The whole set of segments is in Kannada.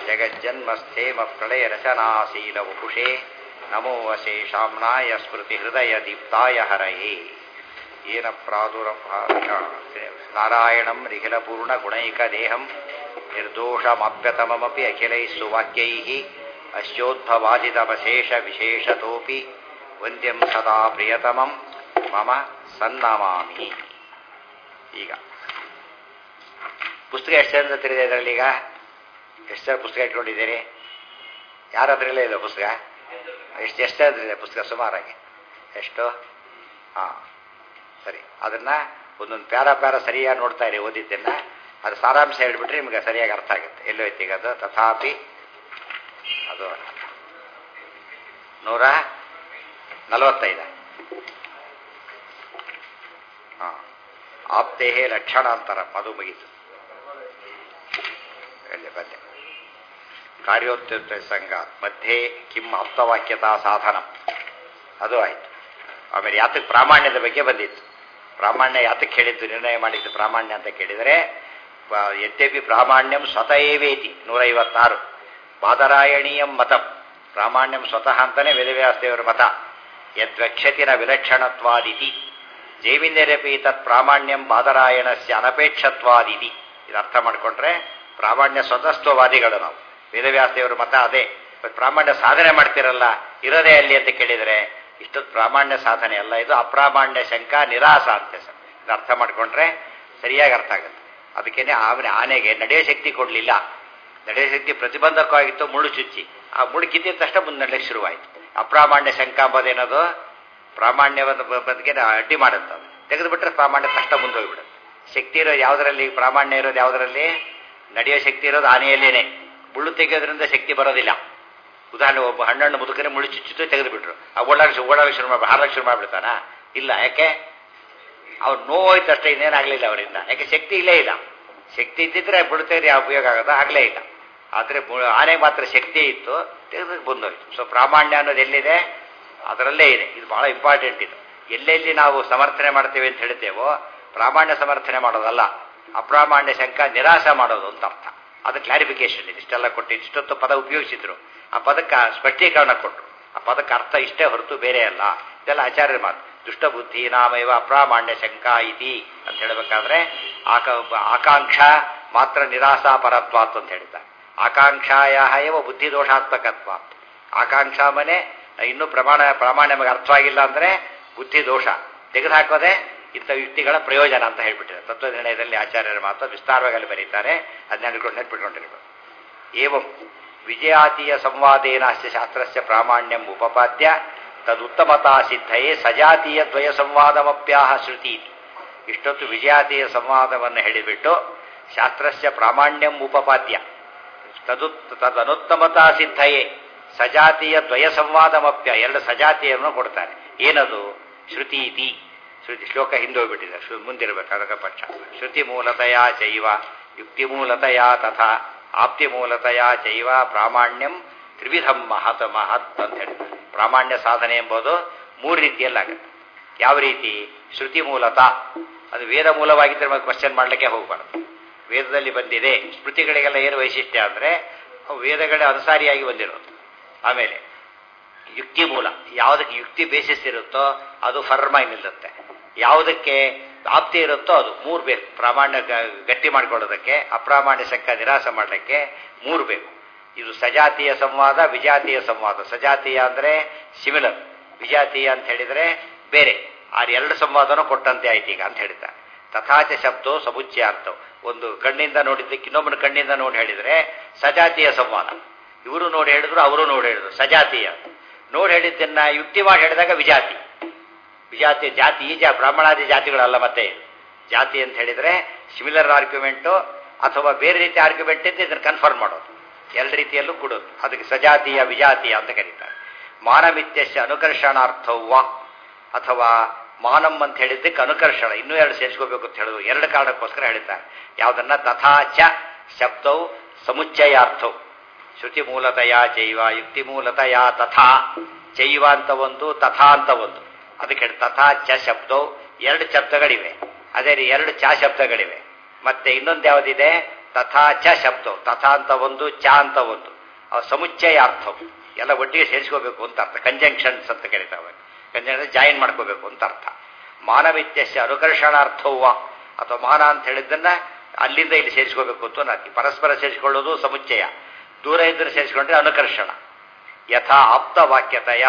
ಜಗಜ್ಜನ್ಮಸ್ಥೇಮ ಪ್ರಳಯ ರಚನಾಶೀಲ ವಪುಷೇ ನಮೋ ಅಶೇಷಾಮ್ನಾಯ ಸ್ಮೃತಿ ಹೃದಯ ದೀಪ್ತಾಯ ಹರಯೇ ಏನ ಪ್ರಾದುರಭಾವಿಕ ನಾರಾಯಣಂ ನಿಖಿಲಪೂರ್ಣ ಗುಣೈಕ ದೇಹಂ ನಿರ್ದೋಷಮಾಪ್ಯತಮಮಪಿ ಅಖಿಲೈಃ ಸುವಾಕ್ಯೈಃ ಅಶ್ಯೋದ್ಭವಾದಿತಮಶೇಷ ವಿಶೇಷತೋಪಿ ವಂದ್ಯಂ ಸದಾ ಪ್ರಿಯತಮಂ ಮಮ ಸನ್ನಮಾಮಿ ಈಗ ಪುಸ್ತಕ ಎಷ್ಟು ಜನ ಹತ್ತಿರ ಇದರಲ್ಲಿ ಈಗ ಎಷ್ಟು ಜನ ಪುಸ್ತಕ ಇಟ್ಕೊಂಡಿದ್ದೀರಿ ಯಾರ ಹತ್ರ ಇಲ್ಲ ಇಲ್ಲ ಪುಸ್ತಕ ಎಷ್ಟು ಎಷ್ಟು ಇದೆ ಪುಸ್ತಕ ಸುಮಾರಾಗಿ ಎಷ್ಟು ಹಾಂ ಸರಿ ಅದನ್ನ ಒಂದೊಂದು ಪ್ಯಾರ ಪ್ಯಾರ ಸರಿಯಾಗಿ ನೋಡ್ತಾ ಇರಿ ಓದಿದ್ದನ್ನ ಅದು ಸಾರಾಂಶ ಹೇಳ್ಬಿಟ್ರೆ ನಿಮಗೆ ಸರಿಯಾಗಿ ಅರ್ಥ ಆಗುತ್ತೆ ಎಲ್ಲೋ ಐತಿ ಈಗ ಅದು ತಥಾಪಿ ಅದು ನೂರ ನಲವತ್ತೈದು ಹಾಂ ಆಪ್ತೇಹೇ ಲಕ್ಷಣಾಂತರ ಅದು ಮುಗೀತು ಎಲ್ಲಿ ಬಂದೆ ಕಾರ್ಯೋತ್ಯುತ್ತ ಸಂಘ ಮಧ್ಯೆ ಕಿಮ್ ಆಪ್ತವಾಕ್ಯತಾ ಸಾಧನ ಅದು ಆಯ್ತು ಆಮೇಲೆ ಯಾತಕ್ಕೆ ಪ್ರಾಮಾಣ್ಯದ ಬಗ್ಗೆ ಬಂದಿತ್ತು ಪ್ರಾಮಾಣ್ಯ ಯಾತಕ್ಕೆ ಹೇಳಿದ್ದು ನಿರ್ಣಯ ಮಾಡಿದ್ದು ಪ್ರಾಮಾಣ್ಯ ಅಂತ ಕೇಳಿದರೆ ಯದ್ಯಪಿ ಪ್ರಾಮಾಣ್ಯಂ ಸ್ವತಃ ಏವೇತಿ ನೂರೈವತ್ತಾರು ಬಾದರಾಯಣೀಯಂ ಮತಂ ಪ್ರಾಮಾಣ್ಯಂ ಸ್ವತಃ ಅಂತಾನೆ ವೇದವ್ಯಾಸದೇವರ ಮತ ಯದ್ವಕ್ಷತಿನ ವಿಲಕ್ಷಣತ್ವಾದಿತಿ ಜೈಮಿನ್ಯರಪಿ ತತ್ ಪ್ರಾಮಾಣ್ಯಂ ಬಾದರಾಯಣಸ್ಯ ಅನಪೇಕ್ಷತ್ವಾದಿತಿ ಇದು ಅರ್ಥ ಮಾಡಿಕೊಂಡ್ರೆ ಪ್ರಾಮಾಣ್ಯ ಸ್ವತಃತ್ವವಾದಿಗಳು ನಾವು ವೇದವ್ಯಾಸದೇವರ ಮತ ಅದೇ ಪ್ರಾಮಾಣ್ಯ ಸಾಧನೆ ಮಾಡ್ತಿರಲ್ಲ ಇರೋದೇ ಅಲ್ಲಿ ಅಂತ ಕೇಳಿದರೆ ಇಷ್ಟೊತ್ತು ಪ್ರಾಮಾಣ್ಯ ಸಾಧನೆ ಅಲ್ಲ ಇದು ಅಪ್ರಾಮಾಣ್ಯ ಶಂಕ ನಿರಾಸ ಅಂತ ಸರ್ ಇದು ಅರ್ಥ ಮಾಡಿಕೊಂಡ್ರೆ ಸರಿಯಾಗಿ ಅರ್ಥ ಆಗುತ್ತೆ ಅದಕ್ಕೇನೆ ಆವನೆ ಆನೆಗೆ ನಡೆಯೋ ಶಕ್ತಿ ಕೊಡಲಿಲ್ಲ ನಡೆಯೋ ಶಕ್ತಿ ಪ್ರತಿಬಂಧಕವಾಗಿತ್ತು ಮುಳ್ಳು ಚುಚ್ಚಿ ಆ ಮುಳ್ಳು ಕಿತ್ತಿದ ತಕ್ಷಣ ಮುಂದೆ ನಡಲಿಕ್ಕೆ ಶುರುವಾಯಿತು ಅಪ್ರಾಮಾಣ್ಯ ಶಂಕ ಅಂಬೋದೇನದು ಪ್ರಾಮಾಣ್ಯವನ್ನು ಬದುಕಿಗೆ ಅಡ್ಡಿ ಮಾಡುತ್ತೆ ಅದು ತೆಗೆದುಬಿಟ್ರೆ ಪ್ರಾಮಾಣ್ಯ ತಕ್ಷಣ ಮುಂದೆ ಹೋಗ್ಬಿಡುತ್ತೆ ಶಕ್ತಿ ಇರೋದು ಯಾವುದರಲ್ಲಿ ಪ್ರಾಮಾಣ್ಯ ಇರೋದು ಯಾವುದರಲ್ಲಿ ನಡೆಯೋ ಶಕ್ತಿ ಇರೋದು ಆನೆಯಲ್ಲೇನೆ ಮುಳ್ಳು ತೆಗೆಯೋದ್ರಿಂದ ಶಕ್ತಿ ಬರೋದಿಲ್ಲ ಉದಾಹರಣೆ ಒಬ್ಬ ಹಣ್ಣನ್ನು ಮುದುಕರೆ ಮುಳ್ಳು ಚುಚ್ಚಿತು ತೆಗೆದುಬಿಟ್ರು ಆ ಓಡಾಡಿ ಓಡಾಡಕ್ಕೆ ಶುರು ಮಾಡಿ ಹಾರಕ್ಕೆ ಶುರು ಮಾಡಿಬಿಡ್ತಾನ ಇಲ್ಲ ಯಾಕೆ ಅವ್ರು ನೋವಾಯ್ತು ಅಷ್ಟೇ ಇನ್ನೇನಾಗಲಿಲ್ಲ ಅವರಿಂದ ಯಾಕೆ ಶಕ್ತಿ ಇಲ್ಲೇ ಇಲ್ಲ ಶಕ್ತಿ ಇದ್ದಿದ್ರೆ ಮುಳ್ಳು ತೆಗೆದು ಯಾವ ಉಪಯೋಗ ಆಗೋದು ಆಗಲೇ ಇಲ್ಲ ಆದರೆ ಆನೆಗೆ ಮಾತ್ರ ಶಕ್ತಿ ಇತ್ತು ತೆಗೆದಕ್ಕೆ ಬಂದೋಯ್ತು ಸೊ ಪ್ರಾಮಾಣ್ಯ ಅನ್ನೋದು ಎಲ್ಲಿದೆ ಅದರಲ್ಲೇ ಇದೆ ಇದು ಬಹಳ ಇಂಪಾರ್ಟೆಂಟ್ ಇದು ಎಲ್ಲೆಲ್ಲಿ ನಾವು ಸಮರ್ಥನೆ ಮಾಡ್ತೇವೆ ಅಂತ ಹೇಳ್ತೇವೋ ಪ್ರಾಮಾಣ್ಯ ಸಮರ್ಥನೆ ಮಾಡೋದಲ್ಲ ಅಪ್ರಾಮಾಣ್ಯ ಶಂಕ ನಿರಾಶ ಮಾಡೋದು ಅಂತ ಅರ್ಥ ಅದು ಕ್ಲಾರಿಫಿಕೇಶನ್ ಇದೆ ಇಷ್ಟೆಲ್ಲ ಕೊಟ್ಟು ಇಷ್ಟೊತ್ತು ಪದ ಉಪಯೋಗಿಸಿದ್ರು ಆ ಪದಕ್ಕೆ ಸ್ಪಷ್ಟೀಕರಣ ಕೊಟ್ಟರು ಆ ಪದಕ್ಕೆ ಅರ್ಥ ಇಷ್ಟೇ ಹೊರತು ಬೇರೆ ಅಲ್ಲ ಇದೆಲ್ಲ ಆಚಾರ್ಯರ ಮಾತು ದುಷ್ಟಬುದ್ಧಿ ನಾಮೈವ ಅಪ್ರಾಮಾಣ್ಯ ಶಂಕ ಇತಿ ಅಂತ ಹೇಳಬೇಕಾದ್ರೆ ಆಕ ಆಕಾಂಕ್ಷ ಮಾತ್ರ ನಿರಾಶಾ ಪರತ್ವಾತ್ ಅಂತ ಹೇಳ್ತಾರೆ ಆಕಾಂಕ್ಷಾಯ ಏವ ಬುದ್ಧಿ ದೋಷಾತ್ಮಕತ್ವ ಆಕಾಂಕ್ಷ ಮನೆ ಇನ್ನೂ ಪ್ರಮಾಣ ಪ್ರಾಮಾಣ್ಯ ನಮಗೆ ಅರ್ಥವಾಗಿಲ್ಲ ಅಂದರೆ ಬುದ್ಧಿ ದೋಷ ತೆಗೆದುಹಾಕೋದೆ ಇಂಥ ಯುಕ್ತಿಗಳ ಪ್ರಯೋಜನ ಅಂತ ಹೇಳ್ಬಿಟ್ಟಿದ್ದಾರೆ ತತ್ವನಿರ್ಣಯದಲ್ಲಿ ಆಚಾರ್ಯರ ಮಾತು ವಿಸ್ತಾರವಾಗಿ ಅಲ್ಲಿ ಬರೀತಾರೆ ಅದನ್ನ ನೆನ್ಕೊಂಡು ನೆನ್ಪಿಟ್ಕೊಂಡಿರ್ಬೇಕು ಏವಂ ವಿಜಯಾತೀಯ ಸಂವಾದೇನಾಸ್ಯ ಶಾಸ್ತ್ರಸ್ಯ ಪ್ರಾಮಾಣ್ಯಂ ಉಪಪಾದ್ಯ ತದುತ್ತಮತಾ ಸಿದ್ಧಯೇ ಸಜಾತೀಯ ದ್ವಯ ಸಂವಾದಮಪ್ಯಾಹ ಶ್ರುತಿ ಇಷ್ಟೊತ್ತು ವಿಜಯಾತೀಯ ಸಂವಾದವನ್ನು ಹೇಳಿಬಿಟ್ಟು ಶಾಸ್ತ್ರಸ್ಯ ಪ್ರಾಮಾಣ್ಯಂ ಉಪಪಾದ್ಯ ತದು ತದನುತ್ತಮತಾ ಸಿದ್ಧಯೇ ಸಜಾತಿಯ ದ್ವಯ ಸಂವಾದಮಪ್ಯ ಎರಡು ಸಜಾತಿಯನ್ನು ಕೊಡ್ತಾರೆ ಏನದು ಶ್ರುತೀತಿ ಶ್ರುತಿ ಶ್ಲೋಕ ಹಿಂದೋಗ್ಬಿಟ್ಟಿದೆ ಶು ಮುಂದಿರಬೇಕಾದ ಪಕ್ಷ ಶ್ರುತಿ ಮೂಲತಯ ಚೈವ ಯುಕ್ತಿ ಮೂಲತಯ ತಥಾ ಆಪ್ತಿ ಮೂಲತಯ ಚೈವ ಪ್ರಾಮಾಣ್ಯಂ ತ್ರಿವಿಧಂ ಮಹತ್ ಮಹತ್ ಅಂತ ಹೇಳ್ತಾರೆ ಪ್ರಾಮಾಣ್ಯ ಸಾಧನೆ ಎಂಬುದು ಮೂರು ರೀತಿಯಲ್ಲಾಗುತ್ತೆ ಯಾವ ರೀತಿ ಶ್ರುತಿ ಮೂಲತಃ ಅದು ವೇದ ಮೂಲವಾಗಿದ್ದರೆ ಮತ್ತೆ ಕ್ವಶನ್ ಮಾಡಲಿಕ್ಕೆ ಹೋಗಬಾರ್ದು ವೇದದಲ್ಲಿ ಬಂದಿದೆ ಸ್ಮೃತಿಗಳಿಗೆಲ್ಲ ಏನು ವೈಶಿಷ್ಟ್ಯ ಅಂದರೆ ವೇದಗಳ ಅನುಸಾರಿಯಾಗಿ ಬಂದಿರೋದು ಆಮೇಲೆ ಯುಕ್ತಿ ಮೂಲ ಯಾವುದಕ್ಕೆ ಯುಕ್ತಿ ಬೇಸಿಸ್ ಇರುತ್ತೋ ಅದು ಫರ್ಮಾಗಿ ನಿಲ್ಲುತ್ತೆ ಯಾವುದಕ್ಕೆ ಆಪ್ತಿ ಇರುತ್ತೋ ಅದು ಮೂರು ಬೇಕು ಪ್ರಾಮಾಣ್ಯ ಗಟ್ಟಿ ಮಾಡ್ಕೊಳ್ಳೋದಕ್ಕೆ ಅಪ್ರಾಮಾಣ್ಯ ಶಂಕ ನಿರಾಸ ಮಾಡಲಿಕ್ಕೆ ಮೂರು ಬೇಕು ಇದು ಸಜಾತಿಯ ಸಂವಾದ ವಿಜಾತಿಯ ಸಂವಾದ ಸಜಾತಿಯ ಅಂದರೆ ಸಿಮಿಲರ್ ವಿಜಾತಿಯ ಅಂತ ಹೇಳಿದರೆ ಬೇರೆ ಆ ಎರಡು ಸಂವಾದನೂ ಕೊಟ್ಟಂತೆ ಆಯ್ತು ಈಗ ಅಂತ ಹೇಳ್ತಾರೆ ತಥಾಚ ಶಬ್ದೋ ಸಮುಚ್ಯಾರ್ಥವು ಒಂದು ಕಣ್ಣಿಂದ ನೋಡಿದ್ದಕ್ಕೆ ಇನ್ನೊಬ್ಬನ ಕಣ್ಣಿಂದ ನೋಡಿ ಹೇಳಿದರೆ ಸಜಾತಿಯ ಸಂವಾದ ಇವರು ನೋಡಿ ಹೇಳಿದ್ರು ಅವರು ನೋಡಿ ಹೇಳಿದ್ರು ಸಜಾತಿಯ ನೋಡಿ ಹೇಳಿದ್ದನ್ನ ಯುಕ್ತಿ ಮಾಡಿ ಹೇಳಿದಾಗ ವಿಜಾತಿ ವಿಜಾತಿ ಜಾತಿ ಈ ಜಾ ಬ್ರಾಹ್ಮಣಾದಿ ಜಾತಿಗಳಲ್ಲ ಮತ್ತೆ ಜಾತಿ ಅಂತ ಹೇಳಿದರೆ ಸಿಮಿಲರ್ ಆರ್ಗ್ಯುಮೆಂಟು ಅಥವಾ ಬೇರೆ ರೀತಿ ಆರ್ಗ್ಯುಮೆಂಟ್ ಅಂತ ಇದನ್ನು ಕನ್ಫರ್ಮ್ ಮಾಡೋದು ಎರಡು ರೀತಿಯಲ್ಲೂ ಕೊಡೋದು ಅದಕ್ಕೆ ಸಜಾತಿಯ ವಿಜಾತಿಯ ಅಂತ ಕರೀತಾರೆ ಮಾನಮಿತ್ಯಸ್ಯ ಅನುಕರ್ಷಣಾರ್ಥವ್ವ ಅಥವಾ ಮಾನಂ ಅಂತ ಹೇಳಿದ್ದಕ್ಕೆ ಅನುಕರ್ಷಣ ಇನ್ನೂ ಎರಡು ಸೇರಿಸ್ಕೋಬೇಕು ಅಂತ ಹೇಳಿದ್ರು ಎರಡು ಕಾರಣಕ್ಕೋಸ್ಕರ ಹೇಳ್ತಾರೆ ಯಾವುದನ್ನ ತಥಾ ಚ ಶಬ್ದವು ಸಮುಚ್ಚಯಾರ್ಥವು ಶ್ರುತಿ ಮೂಲತಯ ಚೈವ ಯುಕ್ತಿ ಮೂಲತಯ ತಥಾ ಚೈವ ಅಂತ ಒಂದು ತಥಾ ಅಂತ ಒಂದು ಅದಕ್ಕೆ ತಥಾ ಚ ಶಬ್ದವು ಎರಡು ಶಬ್ದಗಳಿವೆ ಅದೇ ರೀ ಎರಡು ಚ ಶಬ್ದಗಳಿವೆ ಮತ್ತೆ ಇನ್ನೊಂದು ಯಾವುದಿದೆ ತಥಾ ಚ ಶಬ್ದವು ತಥಾ ಅಂತ ಒಂದು ಚ ಅಂತ ಒಂದು ಅವ ಸಮುಚ್ಚಯ ಅರ್ಥವು ಎಲ್ಲ ಒಟ್ಟಿಗೆ ಸೇರಿಸ್ಕೋಬೇಕು ಅಂತ ಅರ್ಥ ಕಂಜಂಕ್ಷನ್ಸ್ ಅಂತ ಕರೀತಾವೆ ಕಂಜಂಕ್ಷನ್ ಜಾಯಿನ್ ಮಾಡ್ಕೋಬೇಕು ಅಂತ ಅರ್ಥ ಮಾನವಿತ್ಯಸ್ಯ ಅನುಕರ್ಷಣಾರ್ಥವ್ವ ಅಥವಾ ಮಾನ ಅಂತ ಹೇಳಿದ್ದನ್ನ ಅಲ್ಲಿಂದ ಇಲ್ಲಿ ಸೇರಿಸ್ಕೋಬೇಕು ಅಂತ ನಾತಿ ಪರಸ್ಪರ ಸೇರಿಸಿಕೊಳ್ಳೋದು ಸಮುಚ್ಚಯ ದೂರ ಇದ್ದರೆ ಸೇರಿಸಿಕೊಂಡ್ರೆ ಅನುಕರ್ಷಣ ಯಥಾ ಆಪ್ತವಾಕ್ಯತೆಯ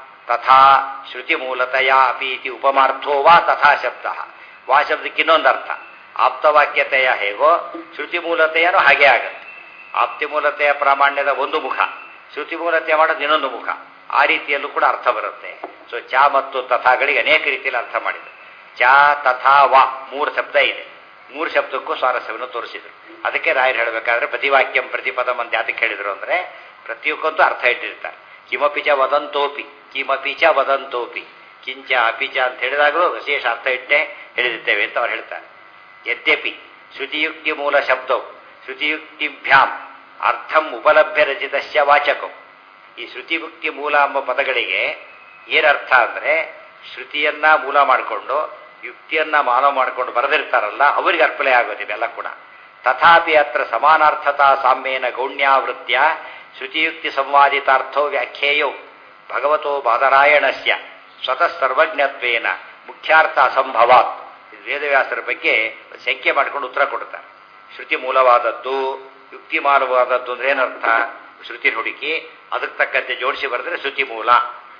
ತಥಾ ಶ್ರುತಿ ಮೂಲತೆಯ ಅಪಿ ಇತಿ ಉಪಮಾರ್ಥೋ ವಾ ತಥಾ ಶಬ್ದ ವಾ ಶಬ್ದಕ್ಕೆ ಇನ್ನೊಂದು ಅರ್ಥ ಆಪ್ತವಾಕ್ಯತೆಯ ಹೇಗೋ ಶ್ರುತಿ ಮೂಲತೆಯನೂ ಹಾಗೆ ಆಗುತ್ತೆ ಆಪ್ತಿ ಮೂಲತೆಯ ಪ್ರಾಮಾಣ್ಯದ ಒಂದು ಮುಖ ಶ್ರುತಿ ಮೂಲತೆಯ ಮಾಡೋದು ಇನ್ನೊಂದು ಮುಖ ಆ ರೀತಿಯಲ್ಲೂ ಕೂಡ ಅರ್ಥ ಬರುತ್ತೆ ಸೊ ಚ ಮತ್ತು ತಥಾಗಳಿಗೆ ಅನೇಕ ರೀತಿಯಲ್ಲಿ ಅರ್ಥ ಮಾಡಿದೆ ಚ ತಥಾ ವ ಮೂರು ಶಬ್ದ ಇದೆ ಮೂರು ಶಬ್ದಕ್ಕೂ ಸ್ವಾರಸ್ಯವನ್ನು ತೋರಿಸಿದ್ರು ಅದಕ್ಕೆ ರಾಯರು ಹೇಳಬೇಕಾದ್ರೆ ಪ್ರತಿವಾಕ್ಯಂ ಪ್ರತಿಪದಂ ಅಂತ ಯಾತಕ್ಕೆ ಹೇಳಿದ್ರು ಅಂದ್ರೆ ಪ್ರತಿಯೊಕ್ಕಂತೂ ಅರ್ಥ ಇಟ್ಟಿರ್ತಾರೆ ಕಿಮಪಿ ಚ ವದಂತೋಪಿ ಕಿಮಪಿ ಚ ವದಂತೋಪಿ ಕಿಂಚ ಅಪಿಚ ಅಂತ ಹೇಳಿದಾಗಲೂ ವಿಶೇಷ ಅರ್ಥ ಇಟ್ಟೆ ಹೇಳಿರುತ್ತೇವೆ ಅಂತ ಅವ್ರು ಹೇಳ್ತಾರೆ ಯದ್ಯಪಿ ಶ್ರುತಿಯುಕ್ತಿ ಮೂಲ ಶಬ್ದವು ಶ್ರುತಿಯುಕ್ತಿಭ್ಯಾಂ ಅರ್ಥಂ ಉಪಲಭ್ಯ ರಚಿತಸ್ಯ ವಾಚಕಂ ಈ ಶ್ರುತಿಯುಕ್ತಿ ಮೂಲ ಎಂಬ ಪದಗಳಿಗೆ ಏನರ್ಥ ಅಂದ್ರೆ ಶ್ರುತಿಯನ್ನ ಮೂಲ ಮಾಡಿಕೊಂಡು ಯುಕ್ತಿಯನ್ನ ಮಾನವ ಮಾಡಿಕೊಂಡು ಬರೆದಿರ್ತಾರಲ್ಲ ಅವರಿಗೆ ಅರ್ಪಣೆ ಆಗೋದು ಇವೆಲ್ಲ ಕೂಡ ತಥಾಪಿ ಅತ್ರ ಸಮಾನಾರ್ಥತಾ ಸಾಮ್ಯೇನ ಗೌಣ್ಯಾವೃತ್ಯ ಶ್ರುತಿಯುಕ್ತಿ ಸಂವಾದಿತಾರ್ಥೋ ವ್ಯಾಖ್ಯೇಯೋ ಭಗವತೋ ಬಾದರಾಯಣಸ್ಯ ಸ್ವತಃ ಸರ್ವಜ್ಞತ್ವೇನ ಮುಖ್ಯಾರ್ಥ ಅಸಂಭವಾತ್ ಇದು ವೇದವ್ಯಾಸರ ಬಗ್ಗೆ ಸಂಖ್ಯೆ ಮಾಡಿಕೊಂಡು ಉತ್ತರ ಕೊಡ್ತಾರೆ ಶ್ರುತಿ ಮೂಲವಾದದ್ದು ಯುಕ್ತಿ ಮೂಲವಾದದ್ದು ಅಂದ್ರೆ ಏನರ್ಥ ಶ್ರುತಿ ಹುಡುಕಿ ಅದಕ್ಕೆ ತಕ್ಕಂತೆ ಜೋಡಿಸಿ ಬರೆದ್ರೆ ಶ್ರುತಿ ಮೂಲ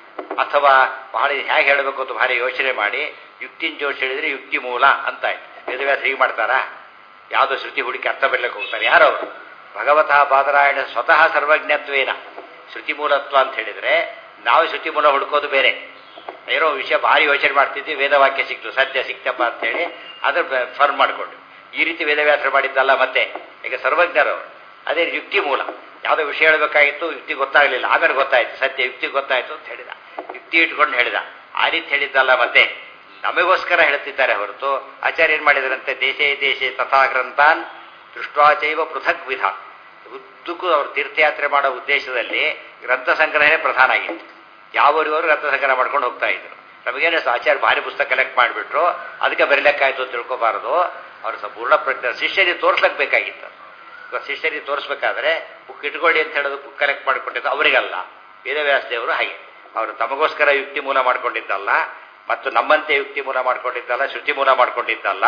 ಅಥವಾ ಬಹಳ ಹೇಗೆ ಹೇಳಬೇಕು ಅಂತ ಭಾರಿ ಯೋಚನೆ ಮಾಡಿ ಯುಕ್ತಿನ ಜೋಡಿಸಿ ಹೇಳಿದ್ರೆ ಯುಕ್ತಿ ಮೂಲ ಅಂತ ಆಯ್ತು ವೇದವ್ಯಾಸ ಹೀಗೆ ಮಾಡ್ತಾರಾ ಯಾವುದೋ ಶ್ರುತಿ ಹುಡುಕಿ ಅರ್ಥ ಬರ್ಲಿಕ್ಕೆ ಹೋಗ್ತಾರೆ ಯಾರವರು ಭಗವತಃ ಬಾದರಾಯಣ ಸ್ವತಃ ಸರ್ವಜ್ಞತ್ವೇನ ಶ್ರುತಿ ಮೂಲತ್ವ ಅಂತ ಹೇಳಿದ್ರೆ ನಾವು ಶ್ರುತಿ ಮೂಲ ಹುಡುಕೋದು ಬೇರೆ ಏನೋ ವಿಷಯ ಭಾರಿ ಯೋಚನೆ ಮಾಡ್ತಿದ್ವಿ ವೇದವಾಕ್ಯ ಸಿಕ್ತು ಸತ್ಯ ಸಿಕ್ತಪ್ಪ ಅಂತ ಹೇಳಿ ಅದ್ರ ಫರ್ಮ್ ಮಾಡಿಕೊಂಡು ಈ ರೀತಿ ವೇದವ್ಯಾಸರು ಮಾಡಿದ್ದಲ್ಲ ಮತ್ತೆ ಈಗ ಸರ್ವಜ್ಞರು ಅದೇ ಯುಕ್ತಿ ಮೂಲ ಯಾವುದೋ ವಿಷಯ ಹೇಳಬೇಕಾಗಿತ್ತು ಯುಕ್ತಿ ಗೊತ್ತಾಗಲಿಲ್ಲ ಆಮೇಲೆ ಗೊತ್ತಾಯ್ತು ಸತ್ಯ ಯುಕ್ತಿ ಗೊತ್ತಾಯ್ತು ಅಂತ ಹೇಳಿದ ಯುಕ್ತಿ ಇಟ್ಕೊಂಡು ಹೇಳಿದ ಆ ರೀತಿ ಹೇಳಿದ್ದಲ್ಲ ಮತ್ತೆ ನಮಗೋಸ್ಕರ ಹೇಳ್ತಿದ್ದಾರೆ ಹೊರತು ಆಚಾರ್ಯ ಏನ್ ಮಾಡಿದ್ರಂತೆ ದೇಶೇ ದೇಶೇ ತಥಾ ಗ್ರಂಥಾನ್ ದೃಷ್ಟಾಚೈವ ಪೃಥಕ್ ವಿಧ ಉದ್ದಕ್ಕೂ ಅವರು ತೀರ್ಥಯಾತ್ರೆ ಮಾಡೋ ಉದ್ದೇಶದಲ್ಲಿ ಗ್ರಂಥ ಸಂಗ್ರಹಣೆ ಪ್ರಧಾನ ಆಗಿತ್ತು ಯಾವರಿವರು ಗ್ರಂಥ ಸಂಗ್ರಹ ಮಾಡ್ಕೊಂಡು ಹೋಗ್ತಾ ಇದ್ರು ನಮಗೇನು ಆಚಾರ್ಯ ಭಾರಿ ಪುಸ್ತಕ ಕಲೆಕ್ಟ್ ಮಾಡಿಬಿಟ್ರು ಅದಕ್ಕೆ ಬರೀಲಿಕ್ಕಾಯ್ತು ಅಂತ ತಿಳ್ಕೊಬಾರದು ಅವರು ಸಂಪೂರ್ಣ ಪ್ರಜ್ಞೆ ಶಿಷ್ಯರಿಗೆ ತೋರ್ಸ್ಲಕ್ ಬೇಕಾಗಿತ್ತು ಇವಾಗ ಶಿಷ್ಯರಿಗೆ ತೋರಿಸ್ಬೇಕಾದ್ರೆ ಬುಕ್ ಇಟ್ಕೊಳ್ಳಿ ಅಂತ ಹೇಳೋದು ಬುಕ್ ಕಲೆಕ್ಟ್ ಮಾಡಿಕೊಂಡಿದ್ದು ಅವರಿಗಲ್ಲ ವೇದವ್ಯಾಸ ದೇವರು ಹಾಗೆ ಅವರು ತಮಗೋಸ್ಕರ ಯುಕ್ತಿ ಮೂಲ ಮಾಡ್ಕೊಂಡಿದ್ದಲ್ಲ ಮತ್ತು ನಮ್ಮಂತೆ ಯುಕ್ತಿ ಮೂಲ ಮಾಡ್ಕೊಂಡಿದ್ದಲ್ಲ ಶ್ರುತಿ ಮೂಲ ಮಾಡ್ಕೊಂಡಿದ್ದಲ್ಲ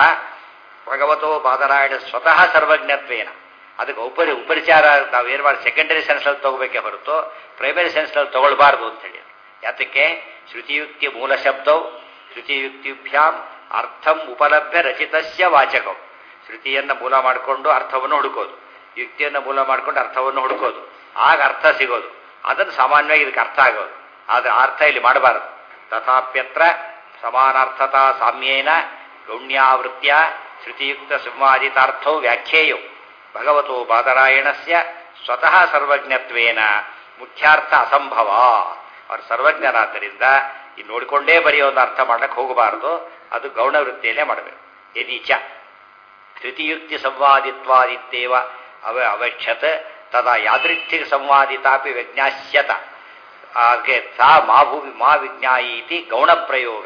ಭಗವತೋ ಬಾದರಾಯಣ ಸ್ವತಃ ಸರ್ವಜ್ಞತ್ವೇನ ಅದಕ್ಕೆ ಉಪರಿ ಉಪರಿಚಾರ ನಾವು ಏನು ಮಾಡಿ ಸೆಕೆಂಡರಿ ಸೆನ್ಸ್ನಲ್ಲಿ ತಗೋಬೇಕೇ ಹೊರತು ಪ್ರೈಮರಿ ಸೆನ್ಸ್ನಲ್ಲಿ ತಗೊಳ್ಬಾರ್ದು ಅಂತ ಹೇಳಿ ಯಾತಕ್ಕೆ ಶ್ರುತಿಯುಕ್ತಿ ಮೂಲ ಶಬ್ದವು ಶ್ರುತಿಯುಕ್ತಿಭ್ಯಾಂ ಅರ್ಥಂ ಉಪಲಭ್ಯ ರಚಿತಸ್ಯ ವಾಚಕಂ ಶ್ರುತಿಯನ್ನ ಮೂಲ ಮಾಡಿಕೊಂಡು ಅರ್ಥವನ್ನು ಹುಡುಕೋದು ಯುಕ್ತಿಯನ್ನು ಮೂಲ ಮಾಡಿಕೊಂಡು ಅರ್ಥವನ್ನು ಹುಡುಕೋದು ಆಗ ಅರ್ಥ ಸಿಗೋದು ಅದನ್ನು ಸಾಮಾನ್ಯವಾಗಿ ಇದಕ್ಕೆ ಅರ್ಥ ಆಗೋದು ಆದರೆ ಅರ್ಥ ಇಲ್ಲಿ ಮಾಡಬಾರದು ತಥಾಪ್ಯತ್ರ ಸಮಾನಾರ್ಥತಾ ಸಾಮ್ಯೇನ ಗೌಣ್ಯಾವೃತ್ಯ ಶ್ರುತಿಯುಕ್ತ ಸಂವಾದಿತಾರ್ಥೋ ವ್ಯಾಖ್ಯೇಯೋ ಭಗವತೋ ಬಾದರಾಯಣಸ್ಯ ಸ್ವತಃ ಸರ್ವಜ್ಞತ್ವೇನ ಮುಖ್ಯಾರ್ಥ ಅಸಂಭವ ಅವರು ಸರ್ವಜ್ಞರಾದ್ದರಿಂದ ಈ ನೋಡಿಕೊಂಡೇ ಬರೆಯೋದು ಅರ್ಥ ಮಾಡಕ್ಕೆ ಹೋಗಬಾರದು ಅದು ಗೌಣ ವೃತ್ತಿಯಲ್ಲೇ ಮಾಡಬೇಕು ಯದೀಚ ಶ್ರುತಿಯುಕ್ತಿ ಸಂವಾದಿತ್ವಾದಿತ್ಯೇವ ಅವ ಅವಕ್ಷತ್ ತದಾ ಯಾದೃಚ್ಛಿಕ ಸಂವಾದಿತಾಪಿ ವಿಜ್ಞಾಸ್ಯತ ಹಾಗೆ ಸಾ ಮಾಭೂಮಿ ಮಾ ವಿಜ್ಞಾಯೀತಿ ಗೌಣ ಪ್ರಯೋಗ